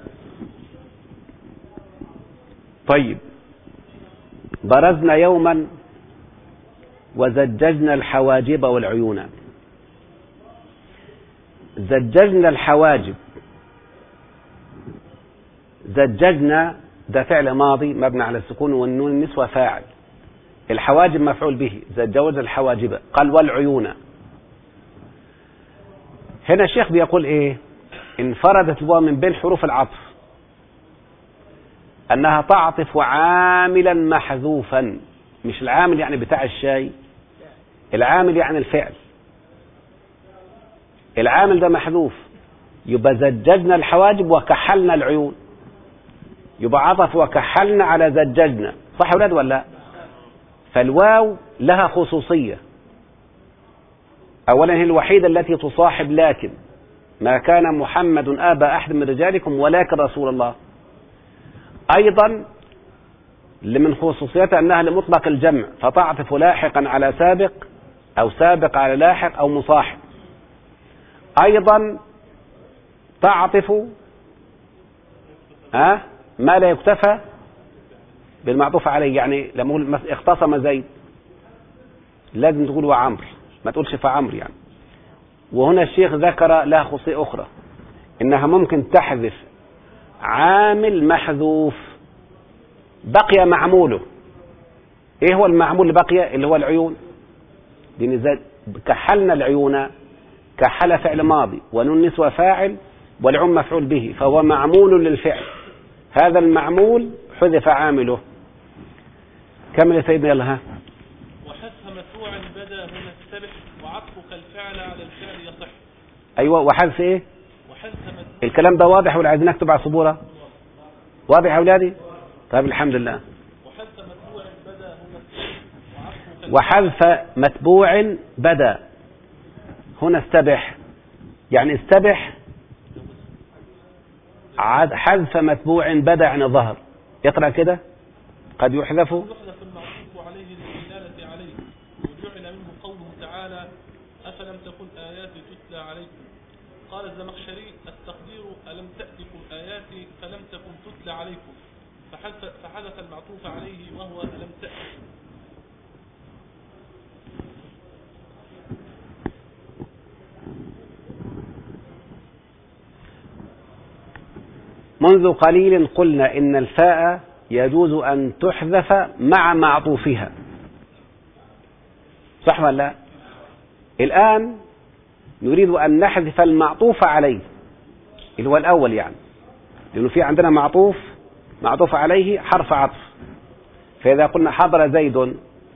طيب برزنا يوما وزججنا الحواجب والعيون زججنا الحواجب زججنا ده فعل ماضي مبني على السكون والنون النسوة فاعل الحواجب مفعول به زجوج الحواجب قال والعيون هنا الشيخ بيقول ايه انفردت الواو من بين حروف العطف انها تعطف عاملا محذوفا مش العامل يعني بتاع الشاي العامل يعني الفعل العامل ده محذوف يبقى زججنا الحواجب وكحلنا العيون يبقى عطف وكحلنا على زججنا صح يا ولاد ولا لا فالواو لها خصوصية أولا هي الوحيدة التي تصاحب لكن ما كان محمد آبا أحد من رجالكم ولكن رسول الله أيضا لمن خصوصيتها أنها لمطلق الجمع فتعطف لاحقا على سابق أو سابق على لاحق أو مصاحب أيضا تعطف ها ما لا يكتفى بالمعطوف عليه يعني لما اقول مس- اختصم زيد لازم تقول وعمر ما تقولش فعمر يعني وهنا الشيخ ذكر لها خصوصية أخرى إنها ممكن تحذف عامل محذوف بقي معموله إيه هو المعمول اللي بقي اللي هو العيون لأن زي كحلنا العيون كحل فعل ماضي ونون نسوة فاعل والعم مفعول به فهو معمول للفعل هذا المعمول حذف عامله كمل يا سيدنا يلا ها وحذف متبوع بدا هنا السبح وعطفك الفعل على الفعل يصح ايوه وحذف ايه وحذف متبوع الكلام ده واضح ولا عايزين نكتب على السبوره واضح يا اولادي طيب الحمد لله وحذف متبوع بدا وحذف متبوع بدا هنا استبح يعني استبح عد- حذف متبوع بدا عن ظهر اقرأ كده قد يحذف يحذف المعطوف عليه للدلالة عليه وجعل منه قوله تعالى أفلم تكن آياتي تتلى عليكم قال الزمخشري التقدير ألم تأتكم آياتي فلم تكن تتلى عليكم فحذف, فحذف المعطوف عليه وهو ألم تأتكم منذ قليل قلنا إن الفاء يجوز أن تحذف مع معطوفها صح ولا لا الآن نريد أن نحذف المعطوف عليه اللي هو الأول يعني لأنه في عندنا معطوف معطوف عليه حرف عطف فإذا قلنا حضر زيد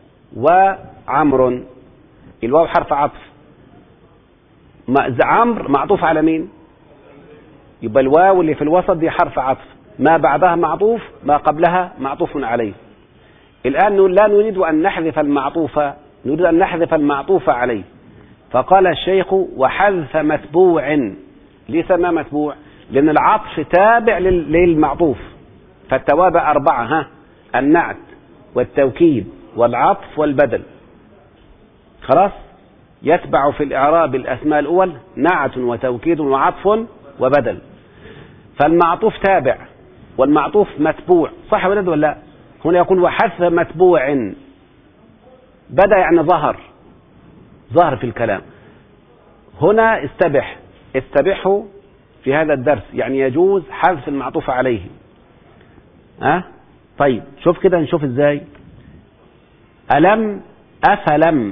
وعمر الواو حرف عطف ما- عمرو معطوف على مين يبقى الواو اللي في الوسط دي حرف عطف ما بعدها معطوف ما قبلها معطوف عليه الآن نقول لا نريد أن نحذف المعطوف نريد أن نحذف المعطوف عليه فقال الشيخ وحذف متبوع ليه سماه متبوع لأن العطف تابع لل- للمعطوف فالتوابع أربعة ها النعت والتوكيد والعطف والبدل خلاص يتبع في الإعراب الأسماء الأول نعت وتوكيد وعطف وبدل فالمعطوف تابع والمعطوف متبوع صح ولا لا ولا لا؟ هنا يقول وحذف متبوع بدأ يعني ظهر ظهر في الكلام هنا استبح استبحوا في هذا الدرس يعني يجوز حذف المعطوف عليه ها أه؟ طيب شوف كده نشوف ازاي ألم أفلم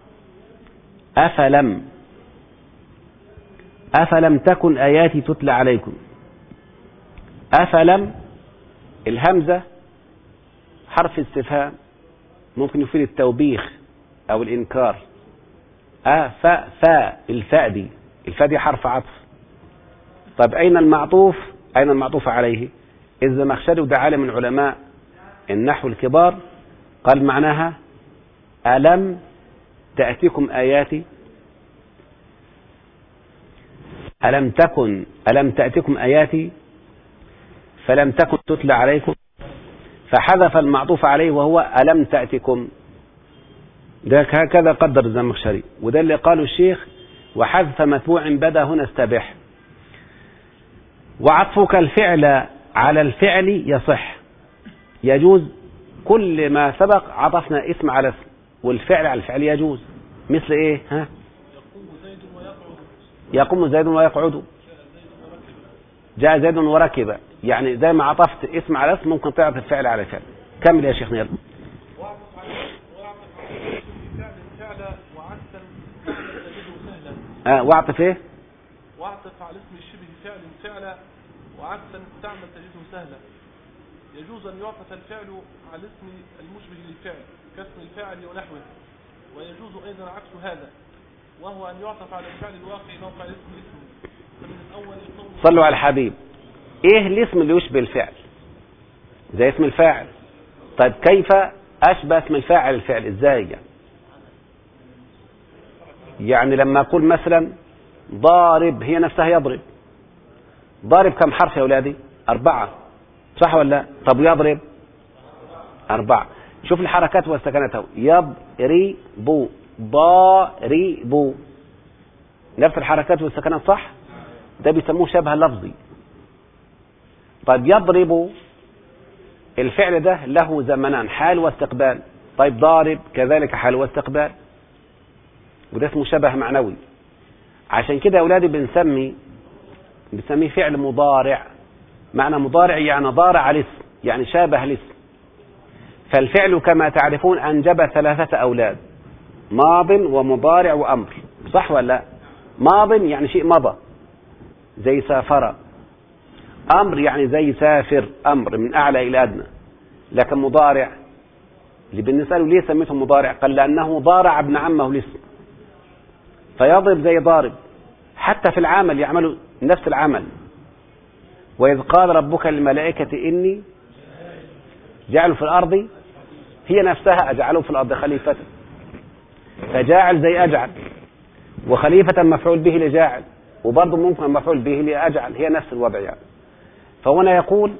أفلم أفلم تكن آياتي تتلى عليكم أفلم الهمزة حرف استفهام ممكن يفيد التوبيخ أو الإنكار أف فا الفاء دي الفاء دي حرف عطف طب أين المعطوف أين المعطوف عليه الزمخشري وده عالم من علماء النحو الكبار قال معناها ألم تأتيكم آياتي ألم تكن ألم تأتكم آياتي فلم تكن تتلى عليكم فحذف المعطوف عليه وهو ألم تأتكم ده هكذا قدر الزمخشري وده اللي قاله الشيخ وحذف متبوع بدا هنا استبح وعطفك الفعل على الفعل يصح يجوز كل ما سبق عطفنا اسم على اسم والفعل على الفعل يجوز مثل ايه ها يقوم زيد ويقعد يقوم زيد ويقعد جاء زيد وركب يعني زي ما عطفت اسم على اسم ممكن تعطف الفعل على فعل كمل يا شيخ نير واعطف على واعطف على اسم فعل فعلا وعكسا تعمل تجده سهلا آه واعطف ايه واعطف على اسم الشبه فعل فعلا وعكسا تعمل تجده سهلا يجوز أن يعطف الفعل على اسم المشبه للفعل كاسم الفاعل ونحوه ويجوز أيضا عكس هذا وهو أن يعطف على الفعل الواقع موقع الاسم اسمه فمن الأول قول صلوا على الحبيب ايه الاسم اللي يشبه الفعل زي اسم الفاعل طيب كيف اشبه اسم الفاعل الفعل ازاي يعني يعني لما اقول مثلا ضارب هي نفسها يضرب ضارب كم حرف يا اولادي اربعه صح ولا لا طب يضرب اربعه شوف الحركات والسكنات اهو يضرب ضارب نفس الحركات والسكنات صح ده بيسموه شبه لفظي طيب يضرب الفعل ده له زمنان حال واستقبال طيب ضارب كذلك حال واستقبال وده اسمه شبه معنوي عشان كده يا اولادي بنسمي بنسميه فعل مضارع معنى مضارع يعني ضارع الاسم يعني شابه الاسم فالفعل كما تعرفون انجب ثلاثه اولاد ماض ومضارع وامر صح ولا لا ماض يعني شيء مضى زي سافر امر يعني زي سافر امر من اعلى الى ادنى لكن مضارع اللي بنساله ليه سميته مضارع قال لانه ضارع ابن عمه الاسم فيضرب زي ضارب حتى في العمل يعملوا نفس العمل واذ قال ربك للملائكه اني جعل في الارض هي نفسها اجعله في الارض خليفه فجاعل زي أجعل وخليفة مفعول به لجاعل وبرضه ممكن مفعول به لأجعل هي نفس الوضع يعني فهنا يقول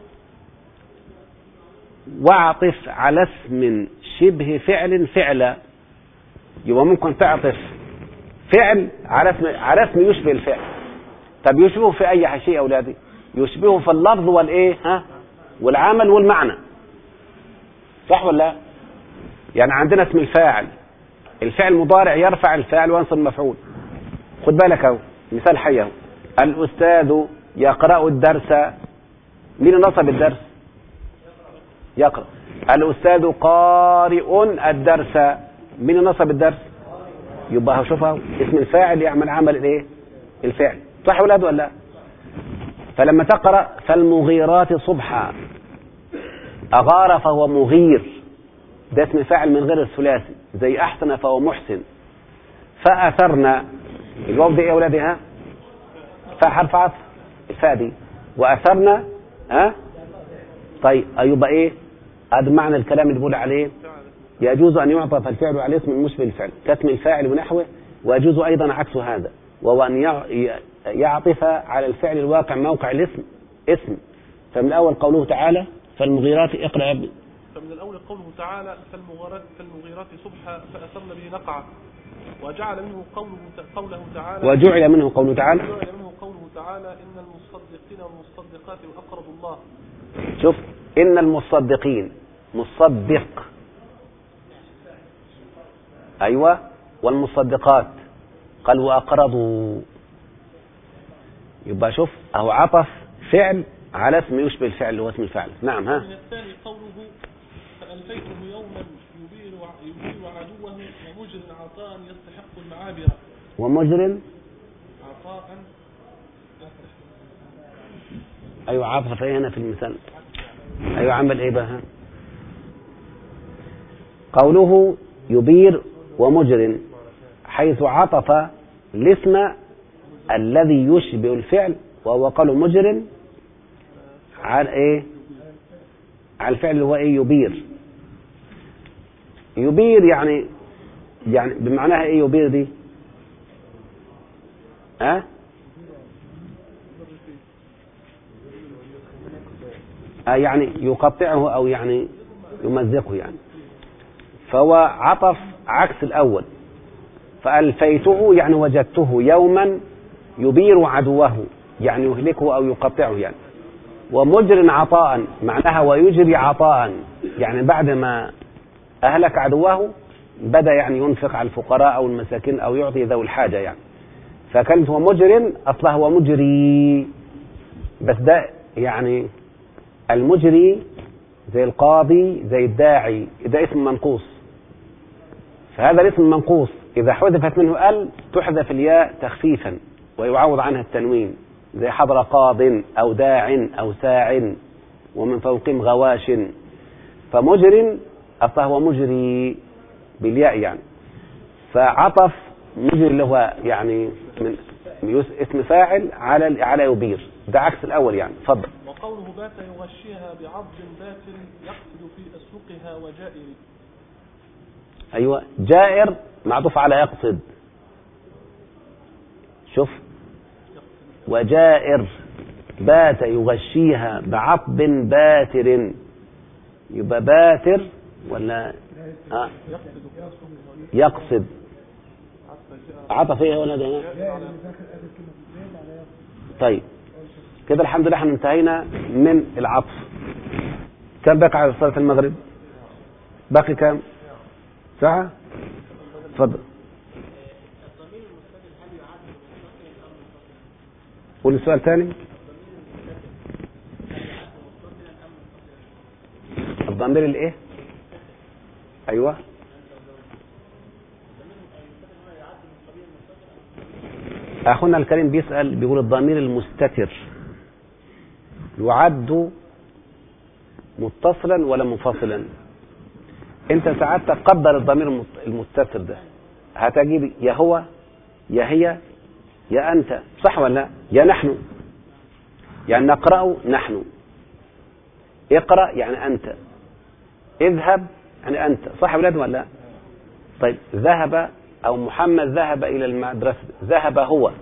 واعطف على اسم شبه فعل فعلا يبقى ممكن تعطف فعل على اسم على اسم يشبه الفعل طب يشبهه في اي شيء يا اولادي يشبهه في اللفظ والايه ها والعمل والمعنى صح ولا لا يعني عندنا اسم الفاعل الفعل مضارع يرفع الفاعل وينصب المفعول خد بالك اهو مثال حي اهو الاستاذ يقرا الدرس مين نصب الدرس يقرا الاستاذ قارئ الدرس مين نصب الدرس يبقى شوف اهو اسم الفاعل يعمل عمل الايه الفعل صح يا ولاد ولا لا فلما تقرا فالمغيرات صبحا اغار فهو مغير ده اسم فاعل من غير الثلاثي زي احسن فهو محسن فاثرنا الواو دي ايه يا ولادي ها فحرف عطف الفاء دي واثرنا ها طيب يبقى ايه هذا معنى الكلام اللي بيقول عليه يجوز أن يعطف الفعل على اسم المشبه الفعل كاسم الفاعل ونحوه ويجوز أيضا عكس هذا وهو أن يع- يعطف على الفعل الواقع موقع الاسم اسم فمن الأول قوله تعالى فالمغيرات اقرأ يا ابني فمن الأول قوله تعالى فالمغيرات, فالمغيرات صبحا فأثرن به نقعا وجعل منه قوله, قوله تعالى وجعل منه قوله تعالى وجعل منه قوله تعالى إن المصدقين والمصدقات وأقرضوا الله شوف إن المصدقين مصدق أيوة والمصدقات قال وأقرضوا يبقى شوف أهو عطف فعل على اسم يشبه الفعل اللي هو اسم الفعل نعم ها من الثاني قوله فألفيته يوما يبير يبير عدوه ومجر عطاء يستحق المعابر ومجرم عطاء أيوة عطف إيه هنا في المثال أيوة عمل إيه بقى ها؟ قوله يبير ومجر حيث عطف الاسم الذي يشبه الفعل وهو قول مجر على ايه على الفعل اللي هو ايه يبير يبير يعني يعني بمعناها ايه يبير دي ها أه؟ آه يعني يقطعه او يعني يمزقه يعني فهو عطف عكس الاول فالفيته يعني وجدته يوما يبير عدوه يعني يهلكه او يقطعه يعني ومجر عطاء معناها ويجري عطاء يعني بعد ما اهلك عدوه بدا يعني ينفق على الفقراء او المساكين او يعطي ذوي الحاجه يعني فكلمه هو مجر اصلها هو مجري بس ده يعني المجري زي القاضي زي الداعي ده اسم منقوص فهذا الاسم المنقوص إذا حذفت منه ال تحذف الياء تخفيفا ويعوض عنها التنوين زي حضر قاض أو داع أو ساع ومن فوقهم غواش فمجر أصلا هو مجري بالياء يعني فعطف مجري اللي هو يعني من يس- اسم فاعل على على يبير ده عكس الأول يعني تفضل وقوله بات يغشيها بعض باتر يقصد في أسوقها وجائر أيوة جائر معطوف على يقصد شوف وجائر بات يغشيها بعطب باتر يبقى باتر ولا آه يقصد في أسوقها يقصد حتى جاء عطف ايه ولا ده جاء على طيب كده الحمد لله احنا انتهينا من العطف كم بقى على صلاة المغرب باقي كم ساعة اتفضل قول السؤال تاني الضمير الايه ايوه اخونا الكريم بيسال بيقول الضمير المستتر يعد متصلا ولا منفصلا انت ساعات تقدر الضمير المت- المستتر ده هتجيب يا هو يا هي يا انت صح ولا لا يا نحن يعني نقرا نحن اقرا يعني انت اذهب يعني انت صح يا ولاد ولا لا طيب ذهب أو محمد ذهب إلى المدرسة ذهب هو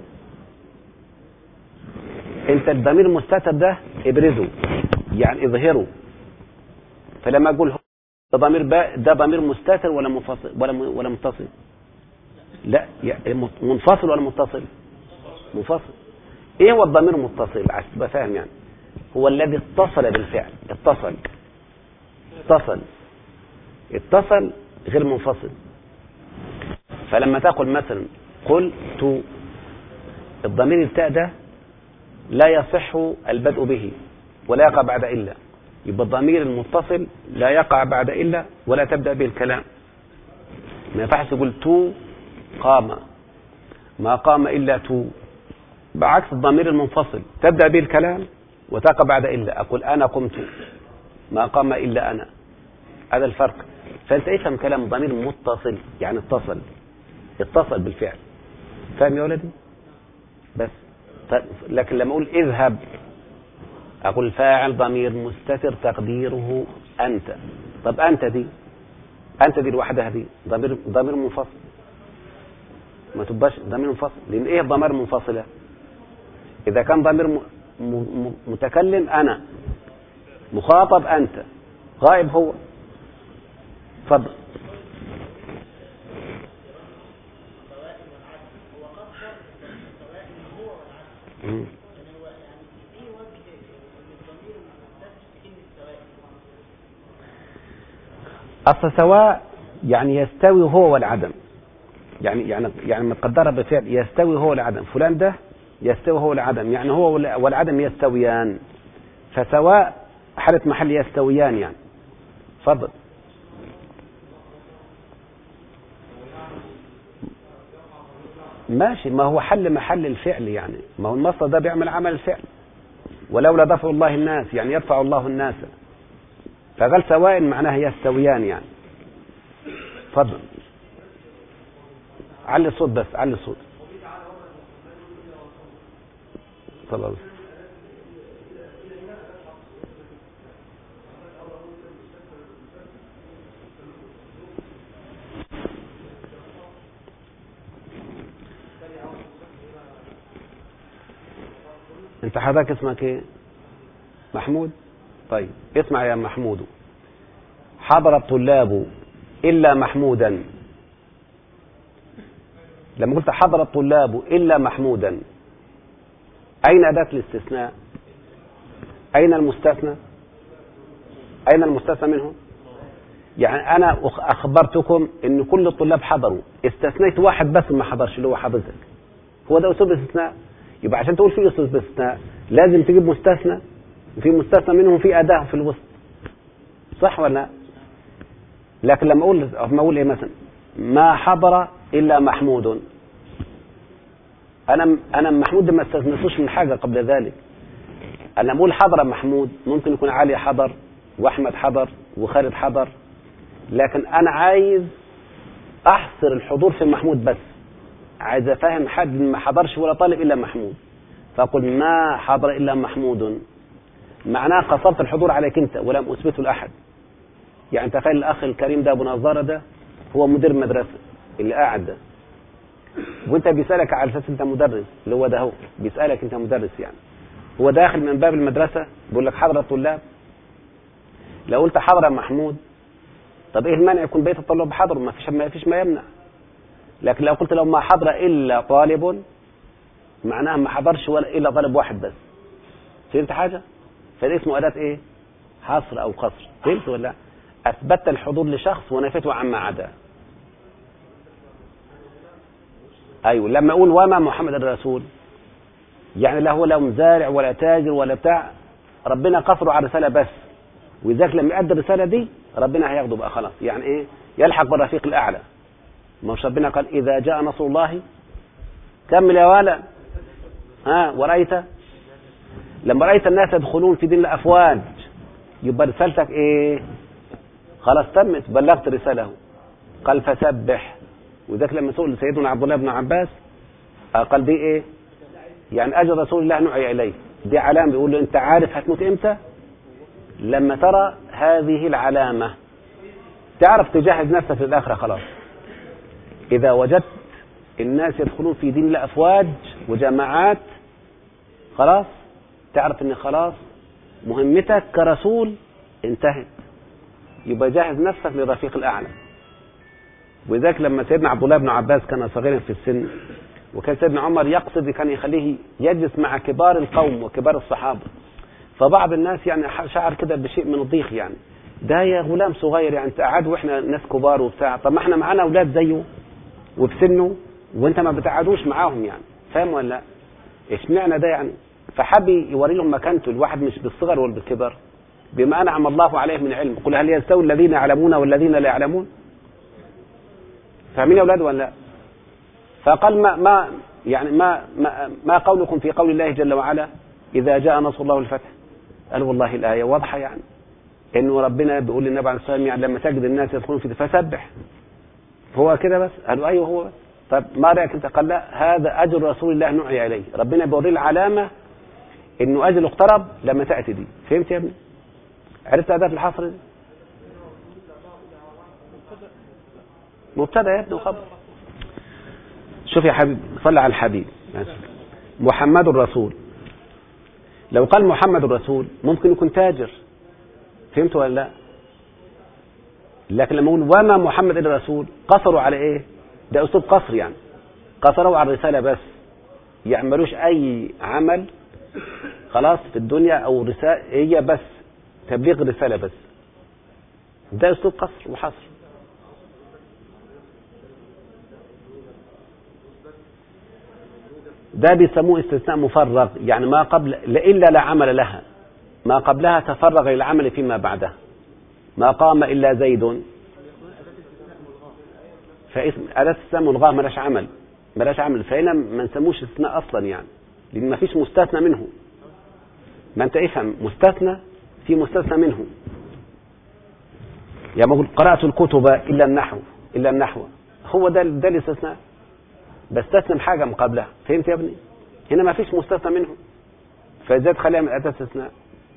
أنت الضمير المستتر ده ابرزه يعني اظهره فلما أقول هو ده ضمير با ده ضمير مستتر ولا منفصل ولا م- ولا متصل؟ لا يعني منفصل ولا متصل؟ منفصل ايه هو الضمير المتصل عشان تبقى فاهم يعني هو الذي اتصل بالفعل اتصل اتصل اتصل غير منفصل فلما تقول مثلا قلت الضمير التاء ده لا يصح البدء به ولا يقع بعد إلا يبقى الضمير المتصل لا يقع بعد إلا ولا تبدأ به الكلام ما ينفعش تقول تو قام ما قام إلا تو بعكس الضمير المنفصل تبدأ به الكلام وتقع بعد إلا أقول أنا قمت ما قام إلا أنا هذا الفرق فأنت افهم كلام ضمير متصل يعني اتصل اتصل بالفعل فاهم يا ولدي بس طيب، لكن لما أقول اذهب أقول فاعل ضمير مستتر تقديره أنت طب أنت دي أنت دي لوحدها دي ضمير ضمير منفصل ما تبقاش ضمير منفصل لأن إيه الضمائر المنفصلة إذا كان ضمير م... م... م... متكلم أنا مخاطب أنت غائب هو اتفضل مم. أصل سواء يعني يستوي هو والعدم يعني يعني يعني مقدرة بفعل يستوي هو والعدم فلان ده يستوي هو والعدم يعني هو وال- والعدم يستويان فسواء حالة محل يستويان يعني تفضل ماشي ما هو حل محل الفعل يعني ما هو المصدر ده بيعمل عمل الفعل ولولا دفع الله الناس يعني يدفع الله الناس فقال سواء معناها يستويان يعني تفضل علي الصوت بس علي الصوت تفضل انت حضرتك اسمك ايه محمود طيب اسمع يا محمود حضر الطلاب الا محمودا لما قلت حضر الطلاب الا محمودا اين اداه الاستثناء اين المستثنى اين المستثنى منه يعني انا أخ- اخبرتكم ان كل الطلاب حضروا استثنيت واحد بس ما حضرش اللي هو حضرتك هو ده اسلوب الاستثناء يبقى عشان تقول في اسلوب استثناء لازم تجيب مستثنى وفي مستثنى منه في اداه في الوسط صح ولا لا؟ لكن لما اقول لما اقول ايه مثلا ما حضر الا محمود انا انا محمود ده ما استثنيتوش من حاجه قبل ذلك انا لما اقول حضر محمود ممكن يكون علي حضر واحمد حضر وخالد حضر لكن انا عايز احصر الحضور في محمود بس عايز افهم حد ما حضرش ولا طالب الا محمود فاقول ما حضر الا محمود معناه قصرت الحضور عليك انت ولم اثبته لاحد يعني تخيل الاخ الكريم ده ابو نظاره ده هو مدير مدرسه اللي قاعد ده وانت بيسالك على اساس انت مدرس اللي هو ده هو بيسالك انت مدرس يعني هو داخل من باب المدرسه بيقول لك حضر الطلاب لو قلت حضر يا محمود طب ايه المانع يكون بيت الطلاب حضر ما فيش ما فيش ما يمنع لكن لو قلت لو ما حضر الا طالب معناها ما حضرش ولا الا طالب واحد بس فهمت حاجه فده اسمه اداه ايه حصر او قصر فهمت ولا لا؟ اثبتت الحضور لشخص ونفيته عما عداه ايوه لما اقول وما محمد الرسول يعني لا هو لا مزارع ولا تاجر ولا بتاع ربنا قصره على الرساله بس ولذلك لما يأدي الرساله دي ربنا هياخده بقى خلاص يعني ايه يلحق بالرفيق الاعلى ما هوش ربنا قال اذا جاء نصر الله كمل يا ولا ها ورأيت لما رأيت الناس يدخلون في دين الافواج يبقى رسالتك ايه خلاص تمت بلغت رساله قال فسبح وذاك لما سئل سيدنا عبد الله بن عباس آه، قال دي ايه يعني اجل رسول الله نعي اليه دي علامه بيقول له انت عارف هتموت امتى لما ترى هذه العلامه تعرف تجهز نفسك للاخره خلاص إذا وجدت الناس يدخلون في دين الله أفواج وجماعات خلاص تعرف ان خلاص مهمتك كرسول انتهت يبقى جهز نفسك للرفيق الأعلى ولذلك لما سيدنا عبد الله بن عباس كان صغيرا في السن وكان سيدنا عمر يقصد كان يخليه يجلس مع كبار القوم وكبار الصحابة فبعض الناس يعني شعر كده بشيء من الضيق يعني ده يا غلام صغير يعني تقعد واحنا ناس كبار وبتاع طب ما احنا معانا اولاد زيه وبسنه وانت ما بتقعدوش معاهم يعني فاهم ولا لا اشمعنى ده يعني فحب يوري لهم مكانته الواحد مش بالصغر ولا بالكبر بما انعم الله عليه من علم قل هل يستوي الذين يعلمون والذين لا يعلمون فاهمين يا اولاد ولا لا فقال ما ما يعني ما ما, ما قولكم في قول الله جل وعلا اذا جاء نصر الله والفتح قال والله الايه واضحه يعني انه ربنا بيقول للنبي عليه الصلاه والسلام يعني لما تجد الناس يدخلون في فسبح هو كده بس قالوا ايوه هو بس طب ما رايك انت قال لا هذا اجر رسول الله نعي اليه ربنا بيوري العلامه انه اجل اقترب لما تاتي دي فهمت يا ابني عرفت اداه الحصر دي مبتدا يا ابني وخبر شوف يا حبيبي صل على الحبيب محمد الرسول لو قال محمد الرسول ممكن يكون تاجر فهمت ولا لا لكن لما يقول وما محمد الا رسول قصروا على ايه ده اسلوب قصر يعني قصروا على الرساله بس يعملوش اي عمل خلاص في الدنيا او رسالة هي بس تبليغ الرساله بس ده اسلوب قصر وحصر ده بيسموه استثناء مفرغ يعني ما قبل إلا لا عمل لها ما قبلها تفرغ للعمل فيما بعدها ما قام إلا زيد فاسم أداة استثناء ملغاة ملاش عمل ملاش عمل فهنا ما نسموش استثناء أصلا يعني لأن ما فيش مستثنى منه ما أنت افهم مستثنى في مستثنى منه يعني بقول قرأت الكتب إلا النحو إلا النحو هو ده ده الاستثناء بستثنى حاجة من قبلها فهمت يا ابني هنا ما فيش مستثنى منه فازاي تخليها من أداة استثناء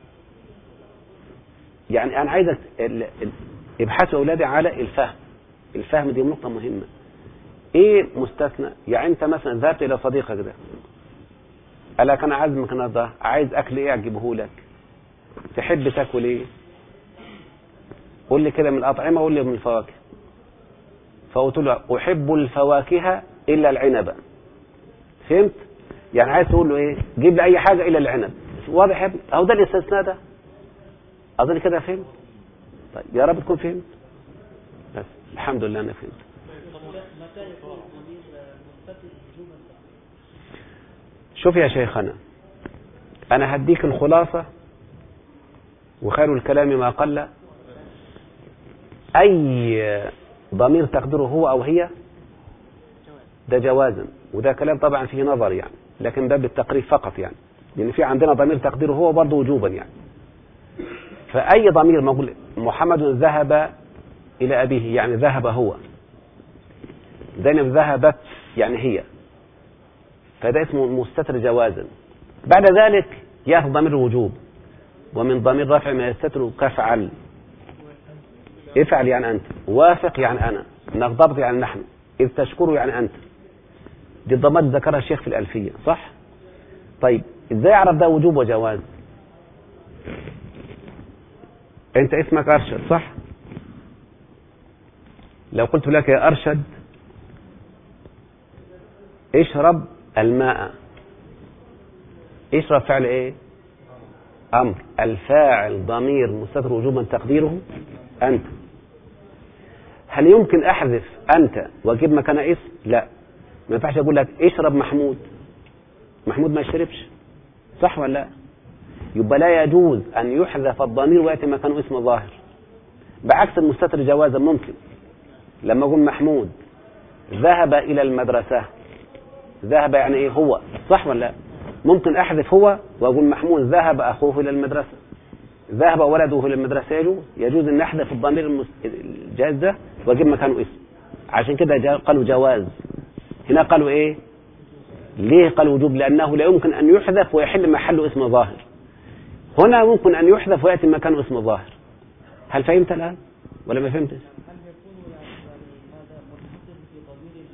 يعني أنا عايزك ابحثوا أولادي على الفهم الفهم دي نقطة مهمة إيه مستثنى يعني أنت مثلا ذهبت إلى صديقك ده قال لك أنا عازمك النهارده عايز أكل إيه أجيبه لك تحب تاكل إيه قول لي كده من الأطعمة قول لي من الفواكه فقلت له أحب الفواكه إلا العنب فهمت؟ يعني عايز تقول له إيه؟ جيب لي أي حاجة إلا العنب واضح يا ابني؟ أهو ده الاستثناء ده أظن كده فهمت؟ طيب يا رب تكون فهمت بس الحمد لله أنا فهمت شوف يا شيخنا أنا هديك الخلاصة وخير الكلام ما قل أي ضمير تقدره هو أو هي ده جوازا وده كلام طبعا فيه نظر يعني لكن ده بالتقريب فقط يعني لأن في عندنا ضمير تقديره هو برضه وجوبا يعني فأي ضمير ما أقول محمد ذهب إلى أبيه يعني ذهب هو زينب ذهبت يعني هي فده اسمه مستتر جوازا بعد ذلك ياخذ ضمير الوجوب ومن ضمير رفع ما يستتر كفعل افعل يعني أنت وافق يعني أنا نغضبت يعني نحن إذ تشكر يعني أنت دي الضمات ذكرها الشيخ في الألفية صح طيب ازاي اعرف ده وجوب وجواز انت اسمك ارشد صح لو قلت لك يا ارشد اشرب الماء اشرب فعل ايه امر الفاعل ضمير مستتر وجوبا تقديره انت هل يمكن احذف انت واجيب مكان اسم لا ما ينفعش اقول لك اشرب محمود محمود ما يشربش صح ولا لا يبقى لا يجوز ان يحذف الضمير وياتي مكانه اسم ظاهر بعكس المستتر جوازا ممكن لما اقول محمود ذهب الى المدرسه ذهب يعني ايه هو صح ولا لا ممكن احذف هو واقول محمود ذهب اخوه الى المدرسه ذهب ولده الى المدرسه يجوز يجوز ان احذف الضمير الجائز ده واجيب مكانه اسم عشان كده قالوا جواز هنا قالوا ايه ليه قال وجوب لانه لا يمكن ان يحذف ويحل محله اسم ظاهر هنا ممكن ان يحذف وياتي مكانه اسم ظاهر هل فهمت الان ولا ما فهمتش هل يكون يعني هذا منحصر في ضمير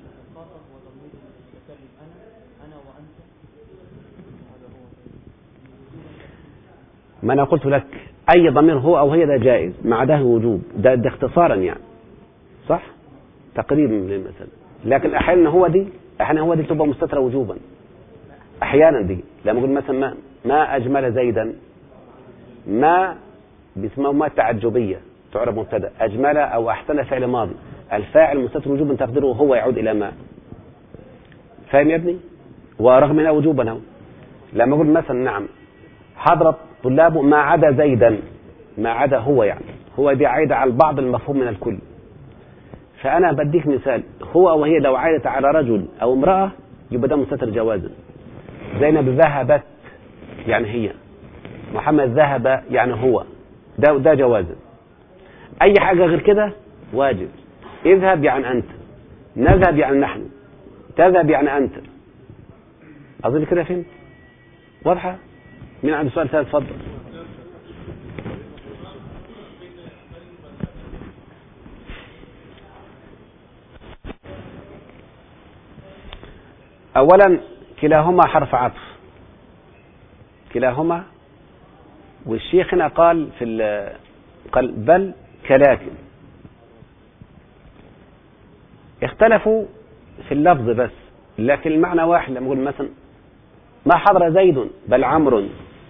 ما أنا قلت لك أي ضمير هو أو هي ده جائز مع ده وجوب ده, ده اختصارا يعني صح تقريبا للمسألة لكن أحيانا هو دي أحيانا هو دي تبقى مستترة وجوبا أحيانا دي لما أقول مثلا ما, ما أجمل زيدا ما بيسموها ما تعجبية تعرب مبتدا أجمل أو أحسن فعل ماضي الفاعل مستتر وجوبا تقديره هو يعود إلى ما فاهم يا ابني ورغم انه وجوبا اهو لما اقول مثلا نعم حضرت طلابه ما عدا زيدا ما عدا هو يعني هو دي عايدة على البعض المفهوم من الكل فأنا بديك مثال هو أو هي لو عادت على رجل أو امرأة يبقى ده مستتر جوازا زينب ذهبت يعني هي محمد ذهب يعني هو ده ده جوازا أي حاجة غير كده واجب اذهب يعني أنت نذهب يعني نحن تذهب يعني أنت أظن كده فهمت واضحة مين عنده سؤال ثالث اتفضل أولا كلاهما حرف عطف كلاهما والشيخ هنا قال في ال- قال بل كلاكن اختلفوا في اللفظ بس لكن المعنى واحد لما اقول مثلا ما حضر زيد بل عمرو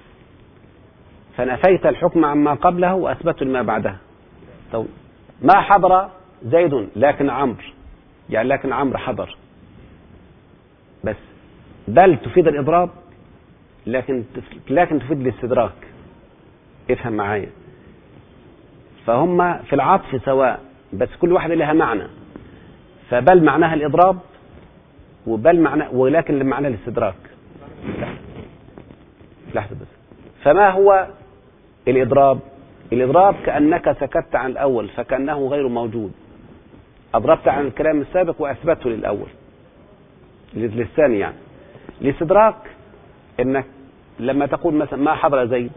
فنفيت الحكم عما قبله واثبت ما بعده طب ما حضر زيد لكن عمرو يعني لكن عمرو حضر بس بل تفيد الاضراب لكن لكن تفيد الاستدراك افهم معايا فهم في العطف سواء بس كل واحدة لها معنى فبل معناها الإضراب وبل معنى ولكن معنى الاستدراك لحظة. لحظة بس فما هو الإضراب الإضراب كأنك سكت عن الأول فكأنه غير موجود أضربت عن الكلام السابق وأثبته للأول للثاني يعني الاستدراك انك لما تقول مثلا ما حضر زيد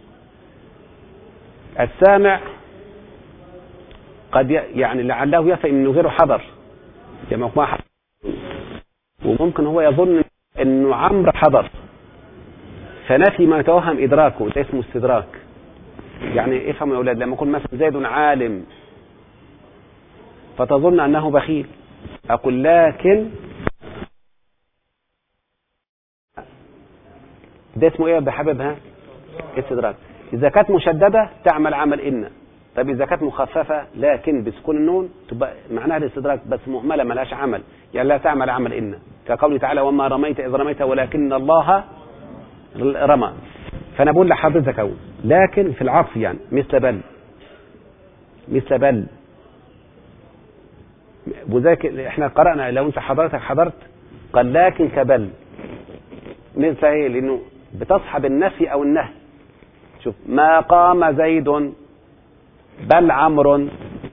السامع قد ي- يعني لعله يفهم انه غيره حضر كما ما حضر وممكن هو يظن انه عمرو حضر فنفي ما يتوهم ادراكه ده اسمه استدراك يعني افهموا يا اولاد لما اقول مثلا زيد عالم فتظن انه بخيل اقول لكن ده اسمه ايه يا بحبيبها استدراك اذا كانت مشدده تعمل عمل ان طب اذا كانت مخففه لكن بسكون النون تبقى معناها الاستدراك بس مهمله ملهاش عمل يعني لا تعمل عمل ان كقوله تعالى وما رميت اذ رميت ولكن الله رمى فانا بقول لحضرتك اهو لكن في العطف يعني مثل بل مثل بل وذاك احنا قرانا لو انت حضرتك حضرت قال لكن كبل مثل ايه لانه بتصحب النفي او النهي شوف ما قام زيد بل عمرو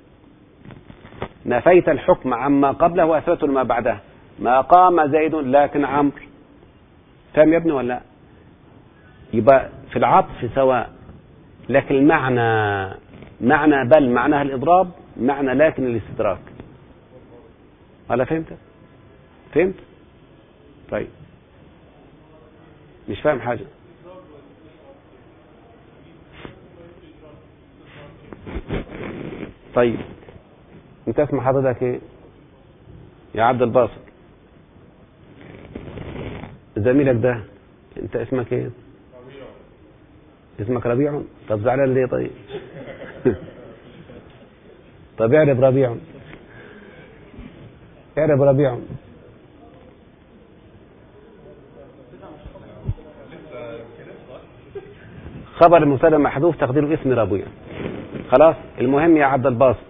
نفيت الحكم عما قبله واثبته ما بعده ما قام زيد لكن عمرو فاهم يا ابني ولا لا؟ يبقى في العطف سواء لكن المعنى معنى بل معناها الاضراب معنى لكن الاستدراك ولا فهمت فهمت طيب مش فاهم حاجة طيب انت اسم حضرتك ايه يا عبد الباسط زميلك ده انت اسمك ايه اسمك ربيع طب زعلان ليه طيب طب اعرف ربيع اعرف ربيع خبر المبتدا محذوف تقديره اسم ربيع خلاص المهم يا عبد الباسط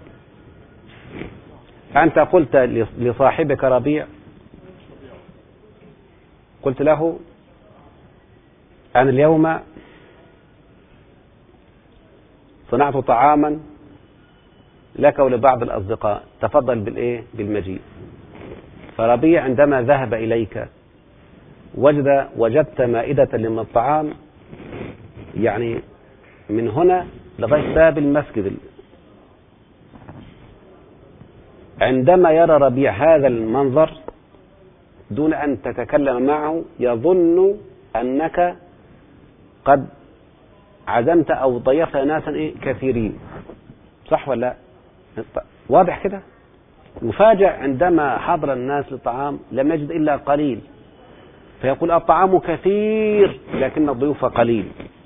أنت قلت لصاحبك ربيع قلت له أنا اليوم صنعت طعاما لك ولبعض الأصدقاء تفضل بالإيه بالمجيء فربيع عندما ذهب إليك وجد وجدت مائدة من الطعام يعني من هنا لغاية باب المسجد عندما يرى ربيع هذا المنظر دون أن تتكلم معه يظن أنك قد عزمت أو ضيفت ناسا إيه كثيرين صح ولا لا واضح كده مفاجأ عندما حضر الناس للطعام لم يجد إلا قليل فيقول الطعام كثير لكن الضيوف قليل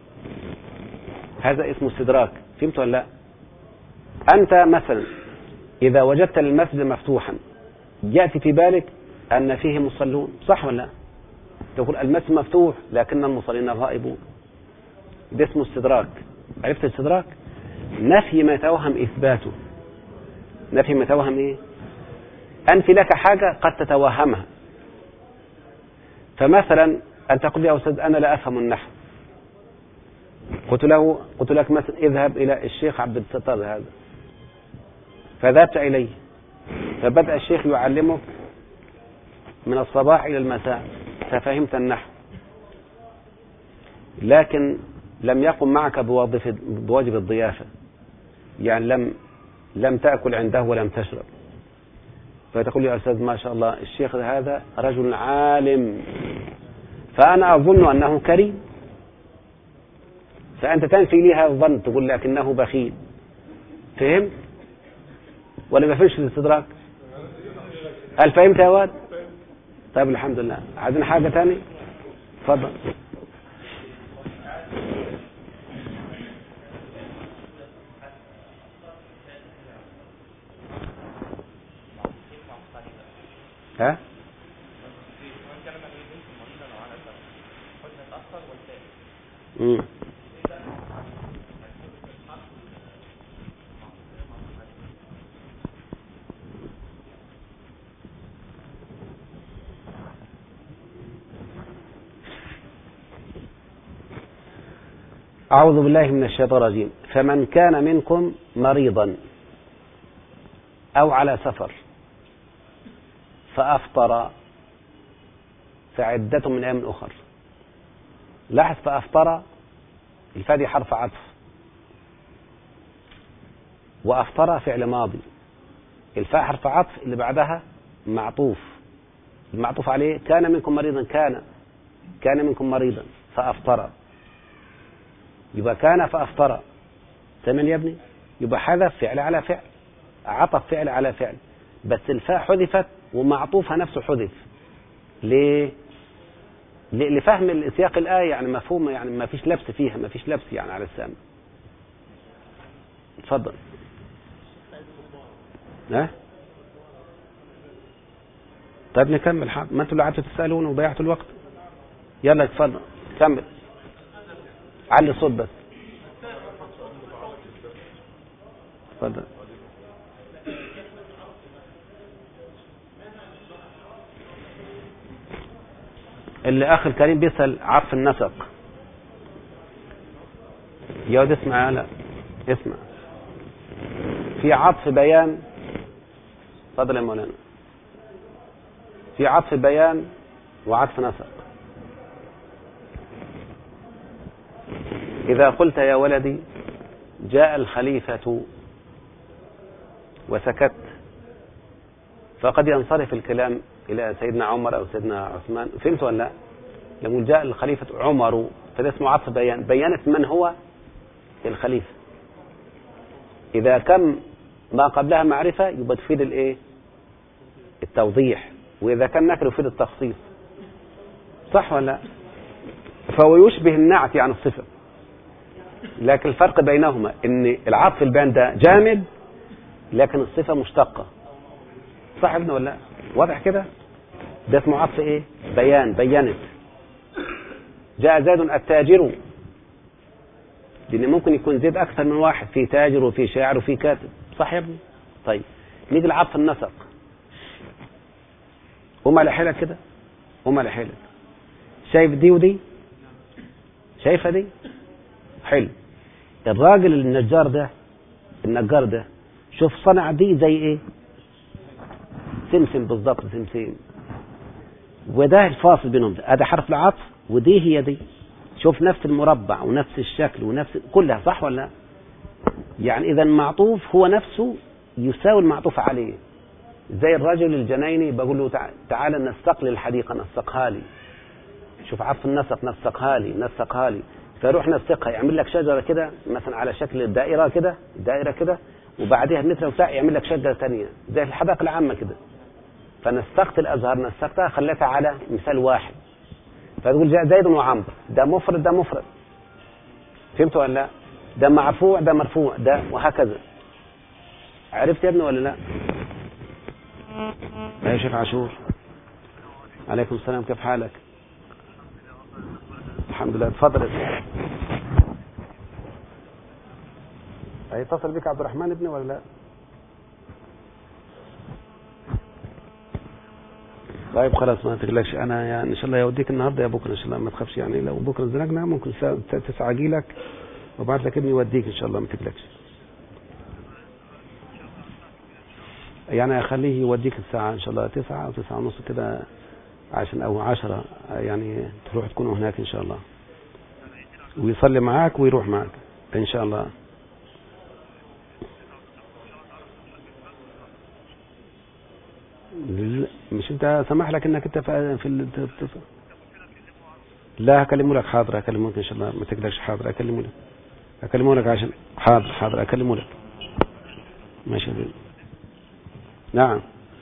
هذا اسمه استدراك فهمت ولا لا أنت مثلا إذا وجدت المسجد مفتوحا يأتي في بالك أن فيه مصلون صح ولا لا تقول المسجد مفتوح لكن المصلين غائبون ده اسمه استدراك عرفت الاستدراك نفي ما توهم إثباته نفي ما توهم إيه أنفي لك حاجة قد تتوهمها فمثلا أن تقول يا أستاذ أنا لا أفهم النحو قلت له قلت لك مثلا اذهب إلى الشيخ عبد الستار هذا فذهبت إليه فبدأ الشيخ يعلمك من الصباح إلى المساء ففهمت النحو لكن لم يقم معك بواجب بواجب الضيافة يعني لم لم تأكل عنده ولم تشرب فتقول لي يا أستاذ ما شاء الله الشيخ هذا رجل عالم فأنا أظن أنه كريم فأنت تنفي لي هذا الظن تقول لكنه بخيل فهمت ولا ما فهمش الاستدراك هل فهمت يا واد طيب الحمد لله عايزين حاجة تاني اتفضل ها مم. أعوذ بالله من الشيطان الرجيم فمن كان منكم مريضا أو على سفر فأفطر فعدة من أيام أخر لاحظ فأفطر الفاء دي حرف عطف وأفطر فعل ماضي الفاء حرف عطف اللي بعدها معطوف المعطوف عليه كان منكم مريضا كان كان منكم مريضا فأفطر يبقى كان فأفطر تمام يا ابني يبقى حذف فعل على فعل عطف فعل على فعل بس الفاء حذفت ومعطوفها نفسه حذف ليه ل- لفهم سياق الآية يعني مفهوم يعني ما فيش لبس فيها ما فيش لبس يعني على السامع اتفضل ها طيب نكمل حق. ما انتوا اللي قعدتوا تسألون وضيعتوا الوقت يلا اتفضل كمل علي الصوت بس اتفضل اللي اخ الكريم بيسال عطف النسق يا ولد اسمع لا اسمع في عطف بيان اتفضل يا مولانا في عطف بيان وعطف نسق إذا قلت يا ولدي جاء الخليفة وسكت فقد ينصرف الكلام إلى سيدنا عمر أو سيدنا عثمان فهمت ولا لا؟ لما جاء الخليفة عمر فده اسمه عطف بيان بيانت من هو الخليفة إذا كان ما قبلها معرفة يبقى تفيد الإيه؟ التوضيح وإذا كان نكر يفيد التخصيص صح ولا لا؟ فهو يشبه النعت عن الصفة لكن الفرق بينهما ان العطف البيان ده جامد لكن الصفة مشتقة صح يا ابني ولا لا؟ واضح كده ده اسمه عطف ايه بيان بينت جاء زيد التاجر لان ممكن يكون زيد اكثر من واحد في تاجر وفي شاعر وفي كاتب صح يا ابني طيب نيجي لعطف النسق قوم على حيلك كده قوم على حيلك شايف دي ودي شايفها دي حلو الراجل النجار ده النجار ده شوف صنع دي زي ايه سمسم بالظبط سمسم وده الفاصل بينهم ده هذا حرف العطف ودي هي دي شوف نفس المربع ونفس الشكل ونفس كلها صح ولا لا؟ يعني اذا المعطوف هو نفسه يساوي المعطوف عليه زي الرجل الجنايني بقول له تع- تعالى نستقل الحديقه نسقها لي شوف عطف النسق نسقها لي نسقها لي فروح نسقها يعمل لك شجرة كده مثلا على شكل دائرة كده دائرة كده وبعدها متر وبتاع يعمل لك شجرة تانية زي في الحدائق العامة كده فنسقت الأزهار نسقتها خليتها على مثال واحد فتقول جاء زيد وعمرو ده مفرد ده مفرد فهمت ولا لا؟ ده مرفوع ده مرفوع ده وهكذا عرفت يا ابني ولا لا؟ يا شيخ عاشور عليكم السلام كيف حالك؟ الحمد لله اتفضل يا شيخ هيتصل بك عبد الرحمن ابني ولا لا؟ طيب خلاص ما تقلقش انا يعني ان شاء الله يوديك النهارده يا بكره ان شاء الله ما تخافش يعني لو بكره زنقنا ممكن الساعة تسعة اجي لك وابعت لك ابني يوديك ان شاء الله ما تقلقش يعني اخليه يوديك الساعة ان شاء الله تسعة او تسعة ونص كده عشان او عشرة يعني تروح تكونوا هناك ان شاء الله ويصلي معاك ويروح معاك ان شاء الله لا، مش انت سمح لك انك انت في في ال- ت- ت- لا هكلمه لك حاضر هكلمه لك ان شاء الله ما تقلقش حاضر هكلمه لك هكلمه لك عشان حاضر حاضر هكلمه لك ماشي يا بيه. نعم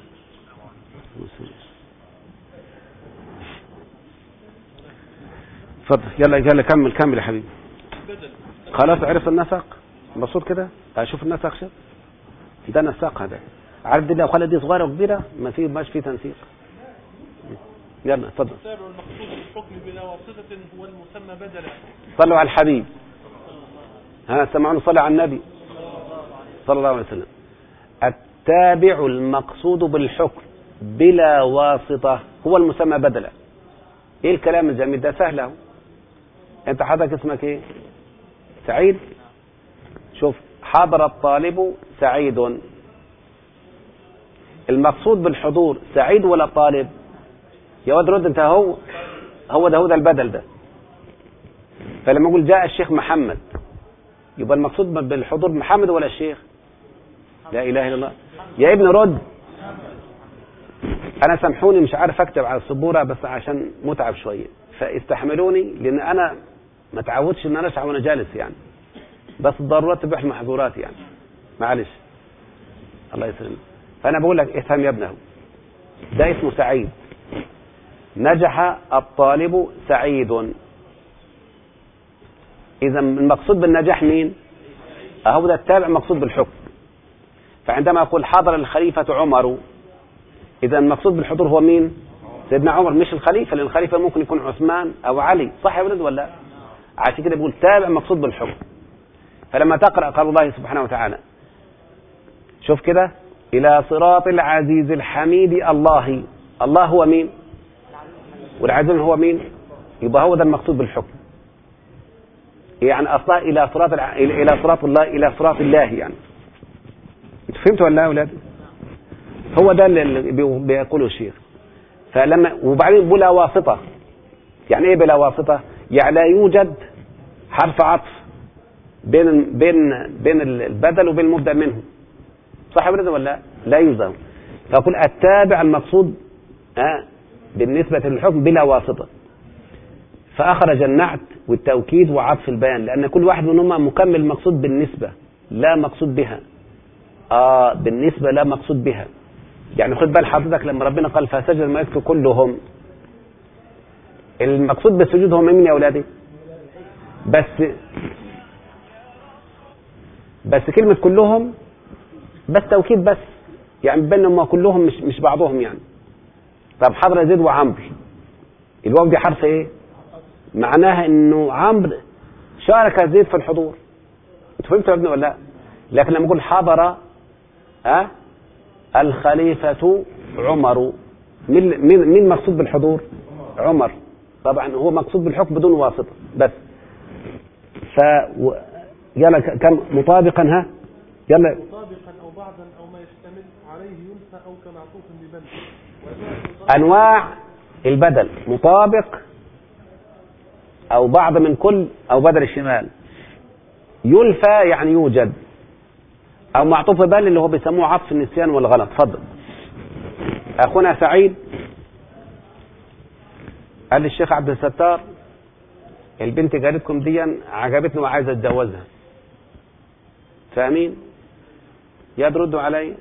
اتفضل يلا يلا كمل كمل يا حبيبي بدل خلاص عرف النسق مبسوط كده اشوف النسق شوف ده نسق هذا عارف دي لو خلت دي صغيره وكبيره ما في ماش في تنسيق يلا اتفضل التابع المقصود بالحكم بلا واسطة هو المسمى بدلا صلوا على الحبيب ها سمعوا صلى على النبي صلى الله عليه وسلم التابع المقصود بالحكم بلا واسطة هو المسمى بدلا ايه الكلام الجميل ده سهل اهو انت حضرتك اسمك ايه سعيد شوف حضر الطالب سعيد المقصود بالحضور سعيد ولا طالب يا واد رد انت هو هو ده هو ده البدل ده فلما اقول جاء الشيخ محمد يبقى المقصود بالحضور محمد ولا الشيخ لا اله الا الله يا ابن رد انا سامحوني مش عارف اكتب على السبوره بس عشان متعب شويه فاستحملوني لان انا ما تعودش ان انا اشعر وانا جالس يعني بس الضرورات تبيح المحظورات يعني معلش الله يسلمك فانا بقول لك افهم يا ابنه ده اسمه سعيد نجح الطالب سعيد اذا المقصود بالنجاح مين اهو ده التابع مقصود بالحكم فعندما اقول حضر الخليفه عمر اذا المقصود بالحضور هو مين سيدنا عمر مش الخليفه لان الخليفه ممكن يكون عثمان او علي صح يا ولد ولا لا؟ عشان كده بيقول تابع مقصود بالحكم فلما تقرا قال الله سبحانه وتعالى شوف كده الى صراط العزيز الحميد الله الله هو مين والعزيز هو مين يبقى هو ده المقصود بالحكم يعني اصلا الى صراط الع... الى إلى صراط الله الى صراط الله يعني انتوا فهمتوا ولا لا يا اولاد هو ده اللي بي- بيقوله الشيخ فلما وبعدين بلا واسطه يعني ايه بلا واسطه يعني لا يوجد حرف عطف بين بين بين البدل وبين المبدا منه صح يا ولد ولا لا؟ لا يوجد فأقول التابع المقصود آه بالنسبة للحكم بلا واسطة فأخرج النعت والتوكيد وعطف البيان لأن كل واحد منهما مكمل مقصود بالنسبة لا مقصود بها آه بالنسبة لا مقصود بها يعني خد بال حضرتك لما ربنا قال فسجد الملائكة كلهم المقصود بالسجود هم مين يا أولادي بس بس كلمة كلهم بس توكيد بس يعني بين هم كلهم مش مش بعضهم يعني طب حضر زيد وعمرو الواو دي حرف ايه معناها انه عمرو شارك زيد في الحضور انت فهمت يا ابني ولا لا لكن لما اقول حضر ها الخليفة عمر مين مين مين مقصود بالحضور عمر طبعا هو مقصود بالحكم بدون واسطة بس ف و- يلا ك- كم مطابقا ها يلا مطابقا او بعضا او ما يشتمل عليه ينسى او كمعطوف ببند انواع البدل مطابق او بعض من كل او بدل الشمال يلفى يعني يوجد او معطوف بال اللي هو بيسموه عطف النسيان والغلط اتفضل اخونا سعيد قال لي الشيخ عبد الستار البنت جارتكم دي عجبتني وعايزه اتجوزها فاهمين يا تردوا علي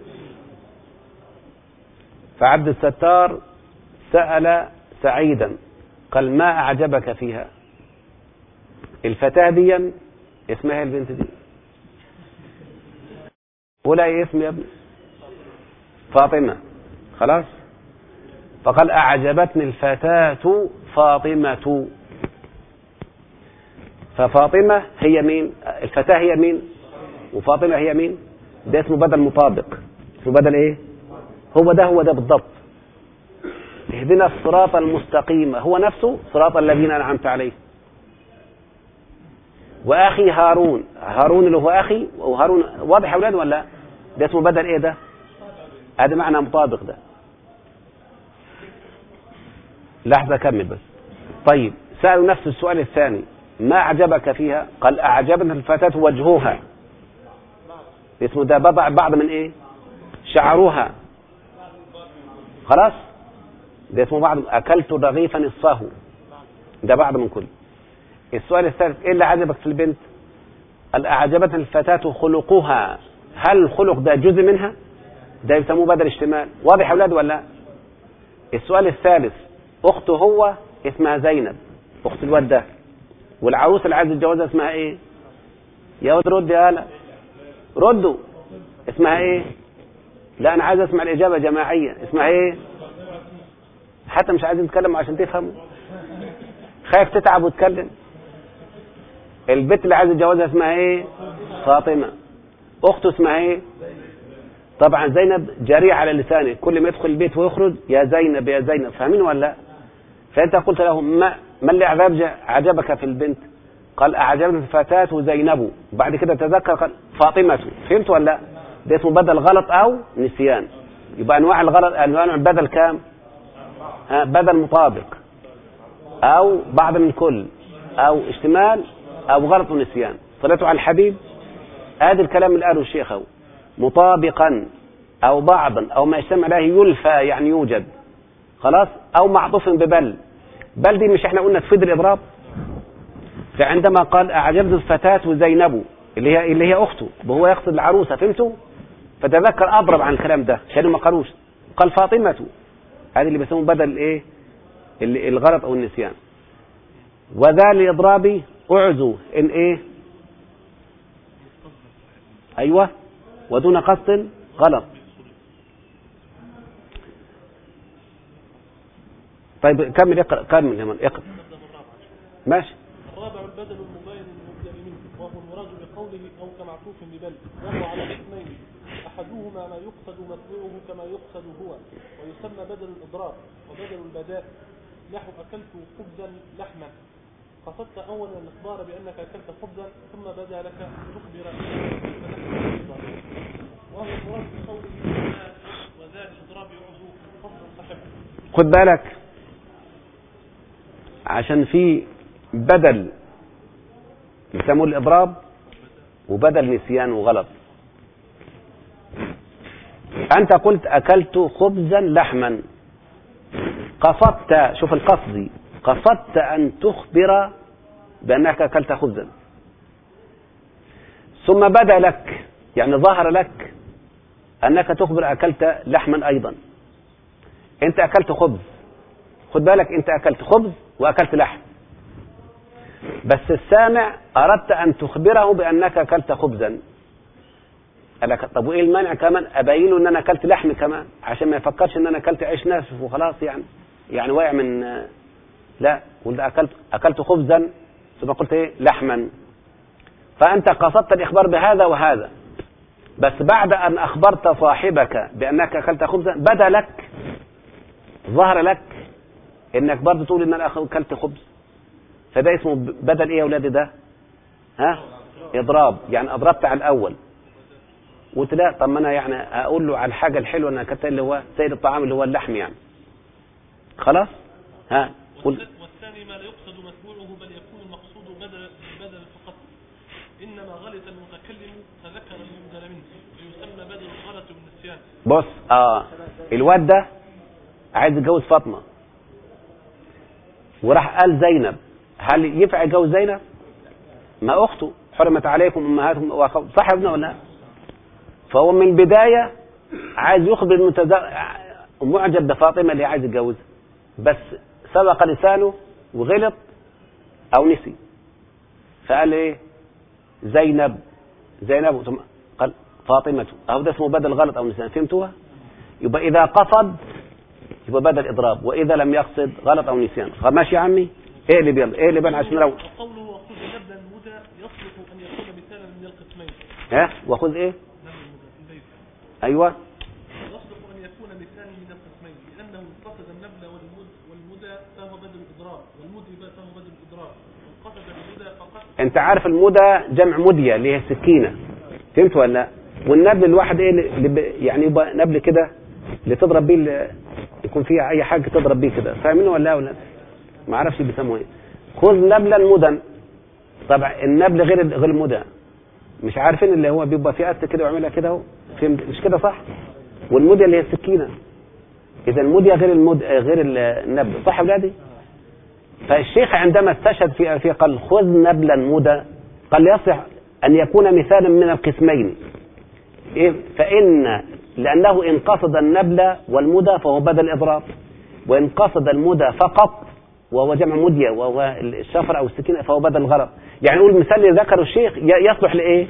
فعبد الستار سأل سعيدا قال ما أعجبك فيها الفتاة دي اسمها البنت دي ولا ايه اسم يا ابني فاطمة خلاص فقال أعجبتني الفتاة فاطمة ففاطمة هي مين الفتاة هي مين وفاطمة هي مين ده اسمه بدل مطابق اسمه بدل ايه هو ده هو ده بالضبط اهدنا الصراط المستقيم هو نفسه صراط الذين أنعمت عليه واخي هارون هارون اللي هو اخي وهارون واضح يا اولاد ولا لا؟ ده اسمه بدل ايه ده هذا معنى مطابق ده لحظه كمل بس طيب سالوا نفس السؤال الثاني ما اعجبك فيها قال اعجبتني الفتاه وجهها اسمه ده بضع بعض من ايه شعرها خلاص ده اسمه بعض اكلت رغيفا نصفه ده بعض من كل السؤال الثالث ايه اللي عجبك في البنت قال اعجبتني الفتاة خلقها هل الخلق ده جزء منها ده يسموه بدل اشتمال واضح يا اولاد ولا لا السؤال الثالث اخته هو اسمها زينب اخت الواد ده والعروس اللي عايز يتجوزها اسمها ايه يا ولد رد يا هلا ردوا اسمها ايه لا انا عايز اسمع الاجابه جماعيه اسمها ايه حتى مش عايزين نتكلم عشان تفهموا خايف تتعب وتكلم البنت اللي عايز يتجوزها اسمها ايه فاطمه اخته اسمها ايه طبعا زينب جاريه على لسانه كل ما يدخل البيت ويخرج يا زينب يا زينب فاهمين ولا لا فانت قلت له ما ما اللي أعجب عجبك في البنت قال اعجبني الفتاه زينب بعد كده تذكر قال فاطمه فهمت ولا لا ده اسمه بدل غلط او نسيان يبقى انواع الغلط انواع البدل كام ها بدل مطابق او بعض من كل او اشتمال او غلط ونسيان صليتوا على الحبيب هذا الكلام اللي قاله الشيخ هو مطابقا او بعضا او ما يجتمع عليه يلفى يعني يوجد خلاص او معطوف ببل بل دي مش احنا قلنا تفيد الاضراب فعندما قال اعجبت الفتاة زينب اللي هي اللي هي اخته وهو يقصد العروسه فهمتوا فتذكر اضرب عن الكلام ده عشان ما قالوش قال فاطمه هذه اللي بيسموه بدل ايه اللي- الغلط او النسيان وذا لإضراب أعزو إن إيه أيوة ودون قصد غلط طيب كمل اقرأ كمل يا من اقرأ ماشي الرابع البدل المبين المبدل منه وهو المراد بقوله أو كمعطوف ببل وهو على قسمين أحدهما ما يقصد متبوعه كما يقصد هو ويسمى بدل الإضراب وبدل البداء نحو أكلت خبزا لحما قصدت أولا الإخبار بأنك أكلت خبزا ثم بدا لك تخبر وهو المراد بقوله تعالى وذا الإضراب يعزو خبزا صحبه خد بالك عشان في بدل يسموه الإضراب وبدل نسيان وغلط أنت قلت أكلت خبزا لحما قصدت شوف القصدي قصدت أن تخبر بأنك أكلت خبزا ثم بدا لك يعني ظهر لك أنك تخبر أكلت لحما أيضا أنت أكلت خبز خد بالك أنت أكلت خبز وأكلت لحم بس السامع أردت أن تخبره بأنك أكلت خبزا قال لك طب وإيه المانع كمان أبينه أن أنا أكلت لحم كمان عشان ما يفكرش أن أنا أكلت عيش ناشف وخلاص يعني يعني واقع من لا قلت أكلت أكلت خبزا ثم قلت إيه لحما فأنت قصدت الإخبار بهذا وهذا بس بعد أن أخبرت صاحبك بأنك أكلت خبزا بدا لك ظهر لك إنك برضه تقول إن أنا أكلت خبز فده اسمه بدل إيه يا أولادي ده؟ ها؟ إضراب يعني أضربت على الأول قلت لا طب ما أنا يعني أقول له على الحاجة الحلوة أنا أكلتها اللي هو سيد الطعام اللي هو اللحم يعني خلاص؟ ها؟ قل والثاني ما لا يقصد متبوعه بل يكون المقصود بدل بدل فقط انما غلط المتكلم فذكر المبدل منه ويسمى بدل الغلط والنسيان بص اه الواد ده عايز يتجوز فاطمه وراح قال زينب هل ينفع يتجوز زينب ما اخته حرمت عليكم امهاتكم واخواتكم صح يا ابني ولا لا؟ فهو من البدايه عايز يخبر المتز... معجب بفاطمه اللي عايز يتجوزها بس سبق لسانه وغلط او نسي فقال ايه زينب زينب ثم قال فاطمة أو ده اسمه بدل غلط أو نسيان فهمتوها يبقى إذا قصد يبقى بدل إضراب وإذا لم يقصد غلط أو نسيان خلاص ماشي يا عمي إيه اللي بيلا إيه اللي بين عشان نروح وقوله وخذ نبلا المدى يصلح أن يكون مثالا من القسمين ها وخذ إيه نبل المدى في البيت أيوه يصلح أن يكون مثالا من القسمين لأنه إن قصد النبل والمد والمدى فهو بدل الإضرار والمدي فهو بدل الإضرار وإن قصد المدى فقط أنت عارف المدى جمع مدية اللي هي السكينة فهمت ولا لا؟ والنبل الواحد إيه اللي ب... يعني يبقى نبل كده اللي تضرب بيه اللي يكون فيها أي حاجة تضرب بيه كده فاهمين ولا لا ولا ما أعرفش بيسموه إيه خذ نبلا مدى طبعا النبل غير غير المدى مش عارفين اللي هو بيبقى في قد كده ويعملها كده اهو فهمت مش كده صح والمدية اللي هي السكينة إذا المدية غير المد غير النبل صح يا ولادي؟ فالشيخ عندما استشهد في في قال خذ نبلا مدى قال يصح أن يكون مثالا من القسمين إيه؟ فإن لأنه إن قصد النبل والمدى فهو بدل إضراب وإن قصد المدى فقط وهو جمع مدية وهو الشفر أو السكينة فهو بدل غرض يعني نقول المثال اللي ذكره الشيخ ي- يصلح لإيه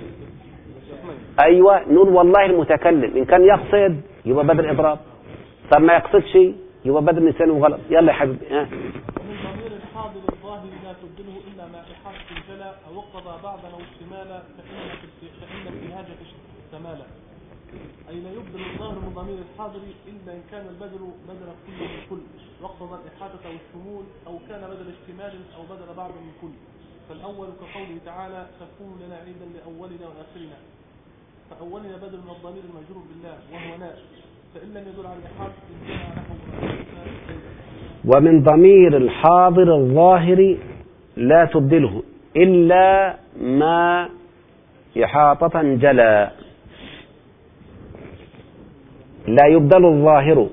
أيوة نقول والله المتكلم إن كان يقصد يبقى بدل إضراب طب ما يقصدش يبقى بدل نسيان وغلط يلا يا حبيبي ها ومن ضمير الحاضر الظاهر لا تبدله إلا ما إحاطة الجلى أو اقتضى بعضا أو اشتمالا فإن في فإن في هاجة استمالا أي لا يبدل الظاهر من ضمير الحاضر إلا إن كان البدل بدل كل من كل واقتضى الإحاطة والشمول أو كان بدل اشتمال أو بدل بعض من كل فالأول كقوله تعالى تكون لنا عيدا لأولنا وآخرنا فأولنا بدل من الضمير المجرور بالله وهو ناس فإن لم يدل على الإحاطة انتهى نحو رأيتنا ومن ضمير الحاضر الظاهر لا تبدله إلا ما إحاطة جلا لا يبدل الظاهر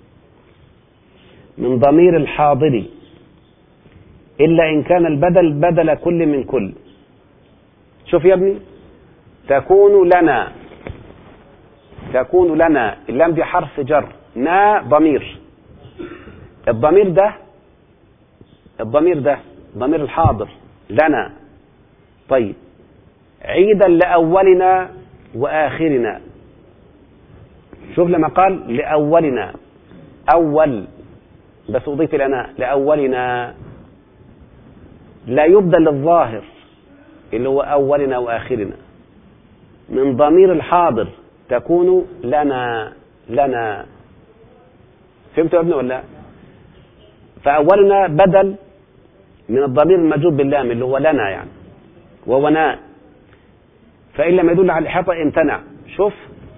من ضمير الحاضر إلا إن كان البدل بدل كل من كل شوف يا ابني تكون لنا تكون لنا اللام دي حرف جر نا ضمير الضمير ده الضمير ده ضمير الحاضر لنا طيب عيدا لأولنا وآخرنا شوف لما قال لأولنا أول بس أضيف لنا لأولنا لا يبدل الظاهر اللي هو أولنا وآخرنا من ضمير الحاضر تكون لنا لنا فهمتوا يا ابني ولا لا؟ فأولنا بدل من الضمير المجوب باللام اللي هو لنا يعني وهو نا فإن لم يدل على الإحاطة امتنع شوف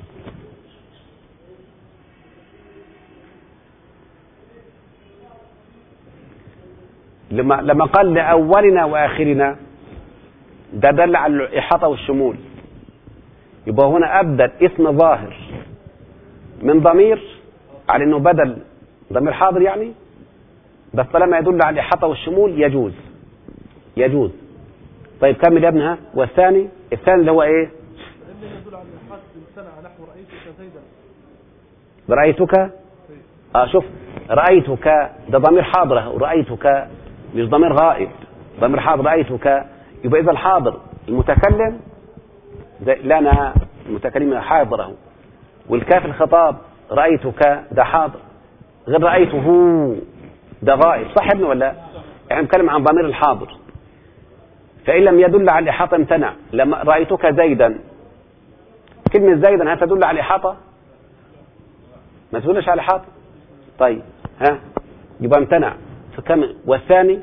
لما لما قال لأولنا وآخرنا ده دل على الإحاطة والشمول يبقى هنا أبدل اسم ظاهر من ضمير على إنه بدل ضمير حاضر يعني بس طالما يدل على الإحاطة والشمول يجوز يجوز طيب كمل يا ابنها والثاني الثاني اللي هو ايه فإن لم يدل على الإحاطة امتنع نحو رأيتك زيدا رأيتك اه شوف رأيتك ده ضمير حاضر أهو، رأيتك مش ضمير غائب ضمير حاضر رأيتك يبقى إذا الحاضر المتكلم زي لنا المتكلم حاضر اهو والكاف الخطاب رأيتك ده حاضر غير رأيته ده غائب صح يا ابني ولا لا؟ يعني نتكلم عن ضمير الحاضر فإن لم يدل على الإحاطة امتنع لما رأيتك زيدا كلمة زيدا هل تدل على الإحاطة؟ ما تدلش على الإحاطة طيب ها يبقى امتنع فكم والثاني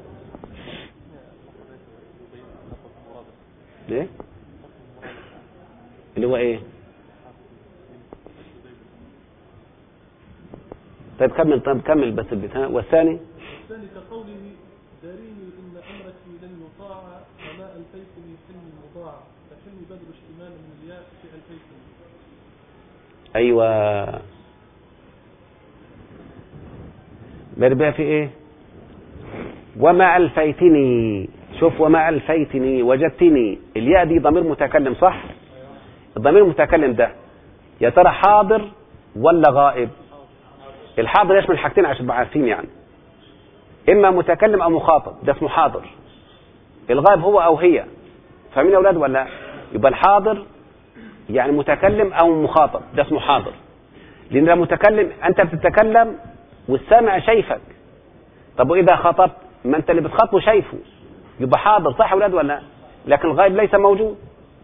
ليه؟ اللي هو ايه؟ طيب كمل طيب كمل بس البيت ها والثاني الثاني كقوله داريني إن أمرك لن يطاع وما ألفيتني حلمي المطاع فحلمي بدل اشتمال من الياء في ألفيتني ايوه بقى في ايه وما ألفيتني شوف وما ألفيتني وجدتني الياء دي ضمير متكلم صح الضمير المتكلم ده يا ترى حاضر ولا غائب الحاضر يشمل حاجتين عشان تبقوا عارفين يعني اما متكلم او مخاطب ده اسمه حاضر الغائب هو او هي فاهمين يا اولاد ولا لا؟ يبقى الحاضر يعني متكلم او مخاطب ده اسمه حاضر لان ده متكلم انت بتتكلم والسامع شايفك طب واذا خطبت ما انت اللي بتخاطبه شايفه يبقى حاضر صح يا اولاد ولا لا؟ لكن الغائب ليس موجود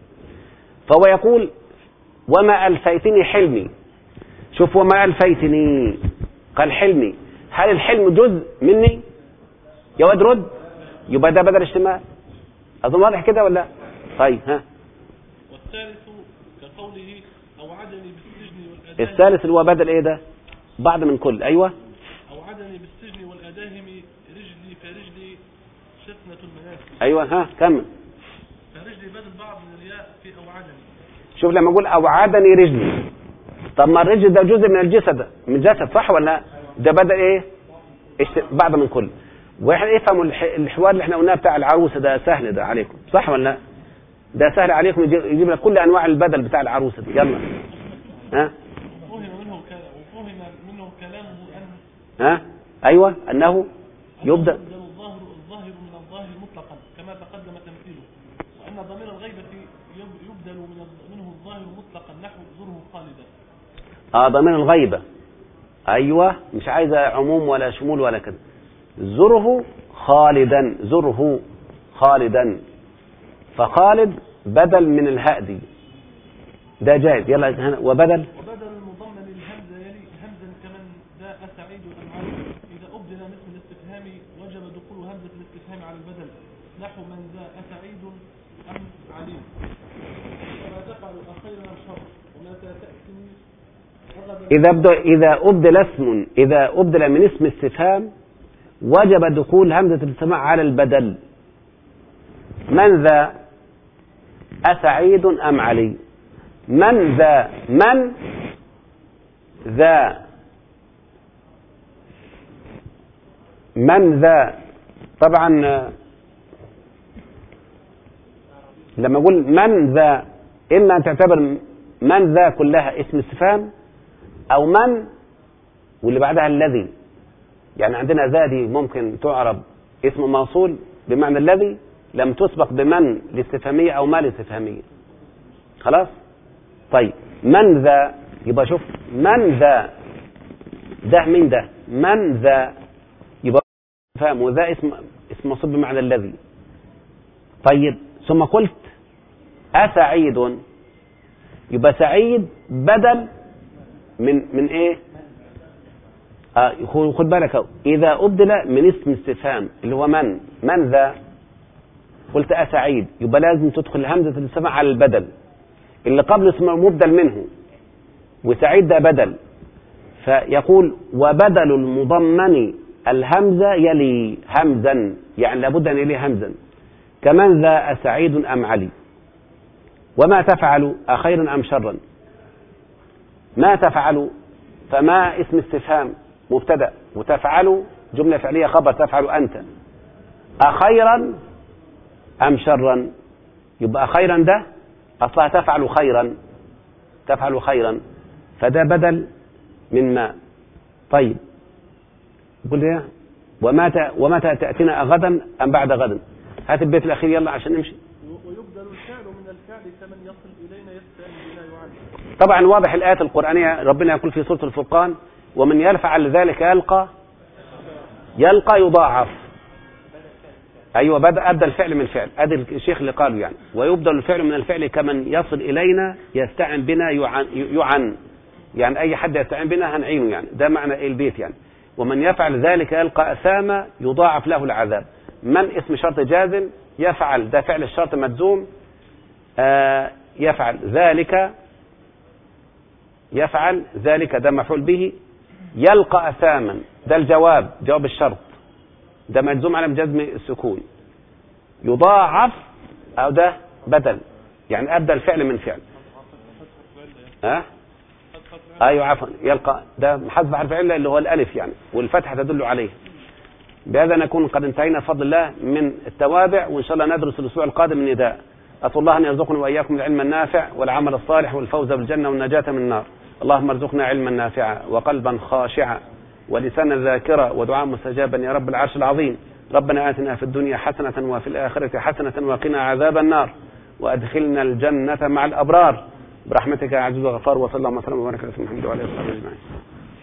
فهو يقول وما الفيتني حلمي شوف وما الفيتني قال حلمي هل الحلم جزء مني يا واد رد يبقى ده بدل اشتمال اظن واضح كده ولا لا؟ طيب ها والثالث كقوله أوعدني بالسجن والأداهم الثالث اللي هو بدل ايه ده بعض من كل ايوه أوعدني بالسجن والأداهم رجلي كرجلي شتنة المناسك ايوه ها كمل فرجلي بدل بعض من الياء في أوعدني شوف لما اقول اوعدني رجلي طب ما الرجل ده جزء من الجسد من الجسد صح ولا لا؟ ده بدل ايه اشت- بعض من كل واحد يفهموا الح- الحوار اللي احنا قلناه بتاع العروسه ده سهل ده عليكم صح ولا لا؟ ده سهل عليكم يجيب يجيب لك كل انواع البدل بتاع العروسه دي يلا ها وفهم منه ك... وفهم منه كلامه أن ها ايوه انه يبدا يبدل الظاهر الظاهر من الظاهر مطلقا كما تقدم تمثيله وأن ضمير الغيبة يب- يبدل من الظ- منه الظاهر مطلقا نحو زره خالدا اه ضمير الغيبه ايوه مش عايزه عموم ولا شمول ولا كده زره خالدا زره خالدا فخالد بدل من الهاء دي ده جاهز يلا هنا وبدل وبدل المضمن الهمزة يلي همزا كمن ذا سعيد أم علي إذا أبدل مثل الاستفهام وجب دخول همزة الاستفهام على البدل نحو من ذا أسعيد أم عليم وما تفعل أخيرا أم شر وما تأتني غدا إذا أبدل, إذا أبدل اسم إذا أبدل من اسم استفهام وجب دخول همزة الاستماع على البدل من ذا أسعيد أم علي من ذا من ذا من ذا طبعا آه، لما أقول من ذا إما أن تعتبر من ذا كلها اسم استفهام أو من واللي بعدها الذي يعني عندنا ذا دي ممكن تعرب اسم موصول بمعنى الذي لم تسبق بمن الاستفهامية أو ما الاستفهامية خلاص طيب من ذا يبقى شوف من ذا ده مين ده من ذا يبقى فاهم وذا اسم اسم موصول بمعنى الذي طيب ثم قلت أسعيد يبقى سعيد بدل من من ايه آه خد خد بالك أهو. اذا ابدل من اسم استفهام اللي هو من من ذا قلت اسعيد يبقى لازم تدخل همزه الاستفهام على البدل اللي قبل اسمه مبدل منه وسعيد ده بدل فيقول وبدل المضمن الهمزه يلي همزا يعني لابد ان يلي همزا كمن ذا اسعيد ام علي وما تفعل اخيرا ام شرا ما تفعل فما اسم استفهام مبتدا وتفعل جمله فعليه خبر تفعل انت اخيرا ام شرا يبقى خيرا ده اصلها تفعل خيرا تفعل خيرا فده بدل من ما طيب يقول لي ومتى ومتى تاتينا غدا ام بعد غد هات البيت الاخير يلا عشان نمشي ويبدل الفعل من الفعل كمن يصل إلينا يستأذن بنا يعلم طبعا واضح الآيات القرآنية ربنا يقول في سورة الفرقان ومن يفعل ذلك يلقى يلقى يضاعف أيوة بدأ أبدى الفعل من فعل أدي الشيخ اللي قاله يعني ويبدل الفعل من الفعل كمن يصل إلينا يستعن بنا يعن, يعن يعني أي حد يستعن بنا هنعينه يعني ده معنى إيه البيت يعني ومن يفعل ذلك يلقى أثاما يضاعف له العذاب من اسم شرط جازم يفعل ده فعل الشرط مجزوم آه يفعل ذلك يفعل ذلك ده مفعول به يلقى أثاما ده الجواب جواب الشرط ده مجزوم على جزم السكون يضاعف أو ده بدل يعني أبدل الفعل من فعل ها أه؟ ايوه عفوا يلقى ده حذف حرف عله اللي هو الالف يعني والفتحه تدل عليه بهذا نكون قد انتهينا بفضل الله من التوابع وإن شاء الله ندرس الأسبوع القادم النداء أسأل الله أن يرزقنا وإياكم العلم النافع والعمل الصالح والفوز بالجنة والنجاة من النار اللهم ارزقنا علما نافعا وقلبا خاشعا ولسانا ذاكرا ودعاء مستجابا يا رب العرش العظيم ربنا آتنا في الدنيا حسنة وفي الآخرة حسنة وقنا عذاب النار وأدخلنا الجنة مع الأبرار برحمتك يا عزيز الغفار وصلى الله وسلم وبارك على سيدنا محمد وعلى آله وصحبه أجمعين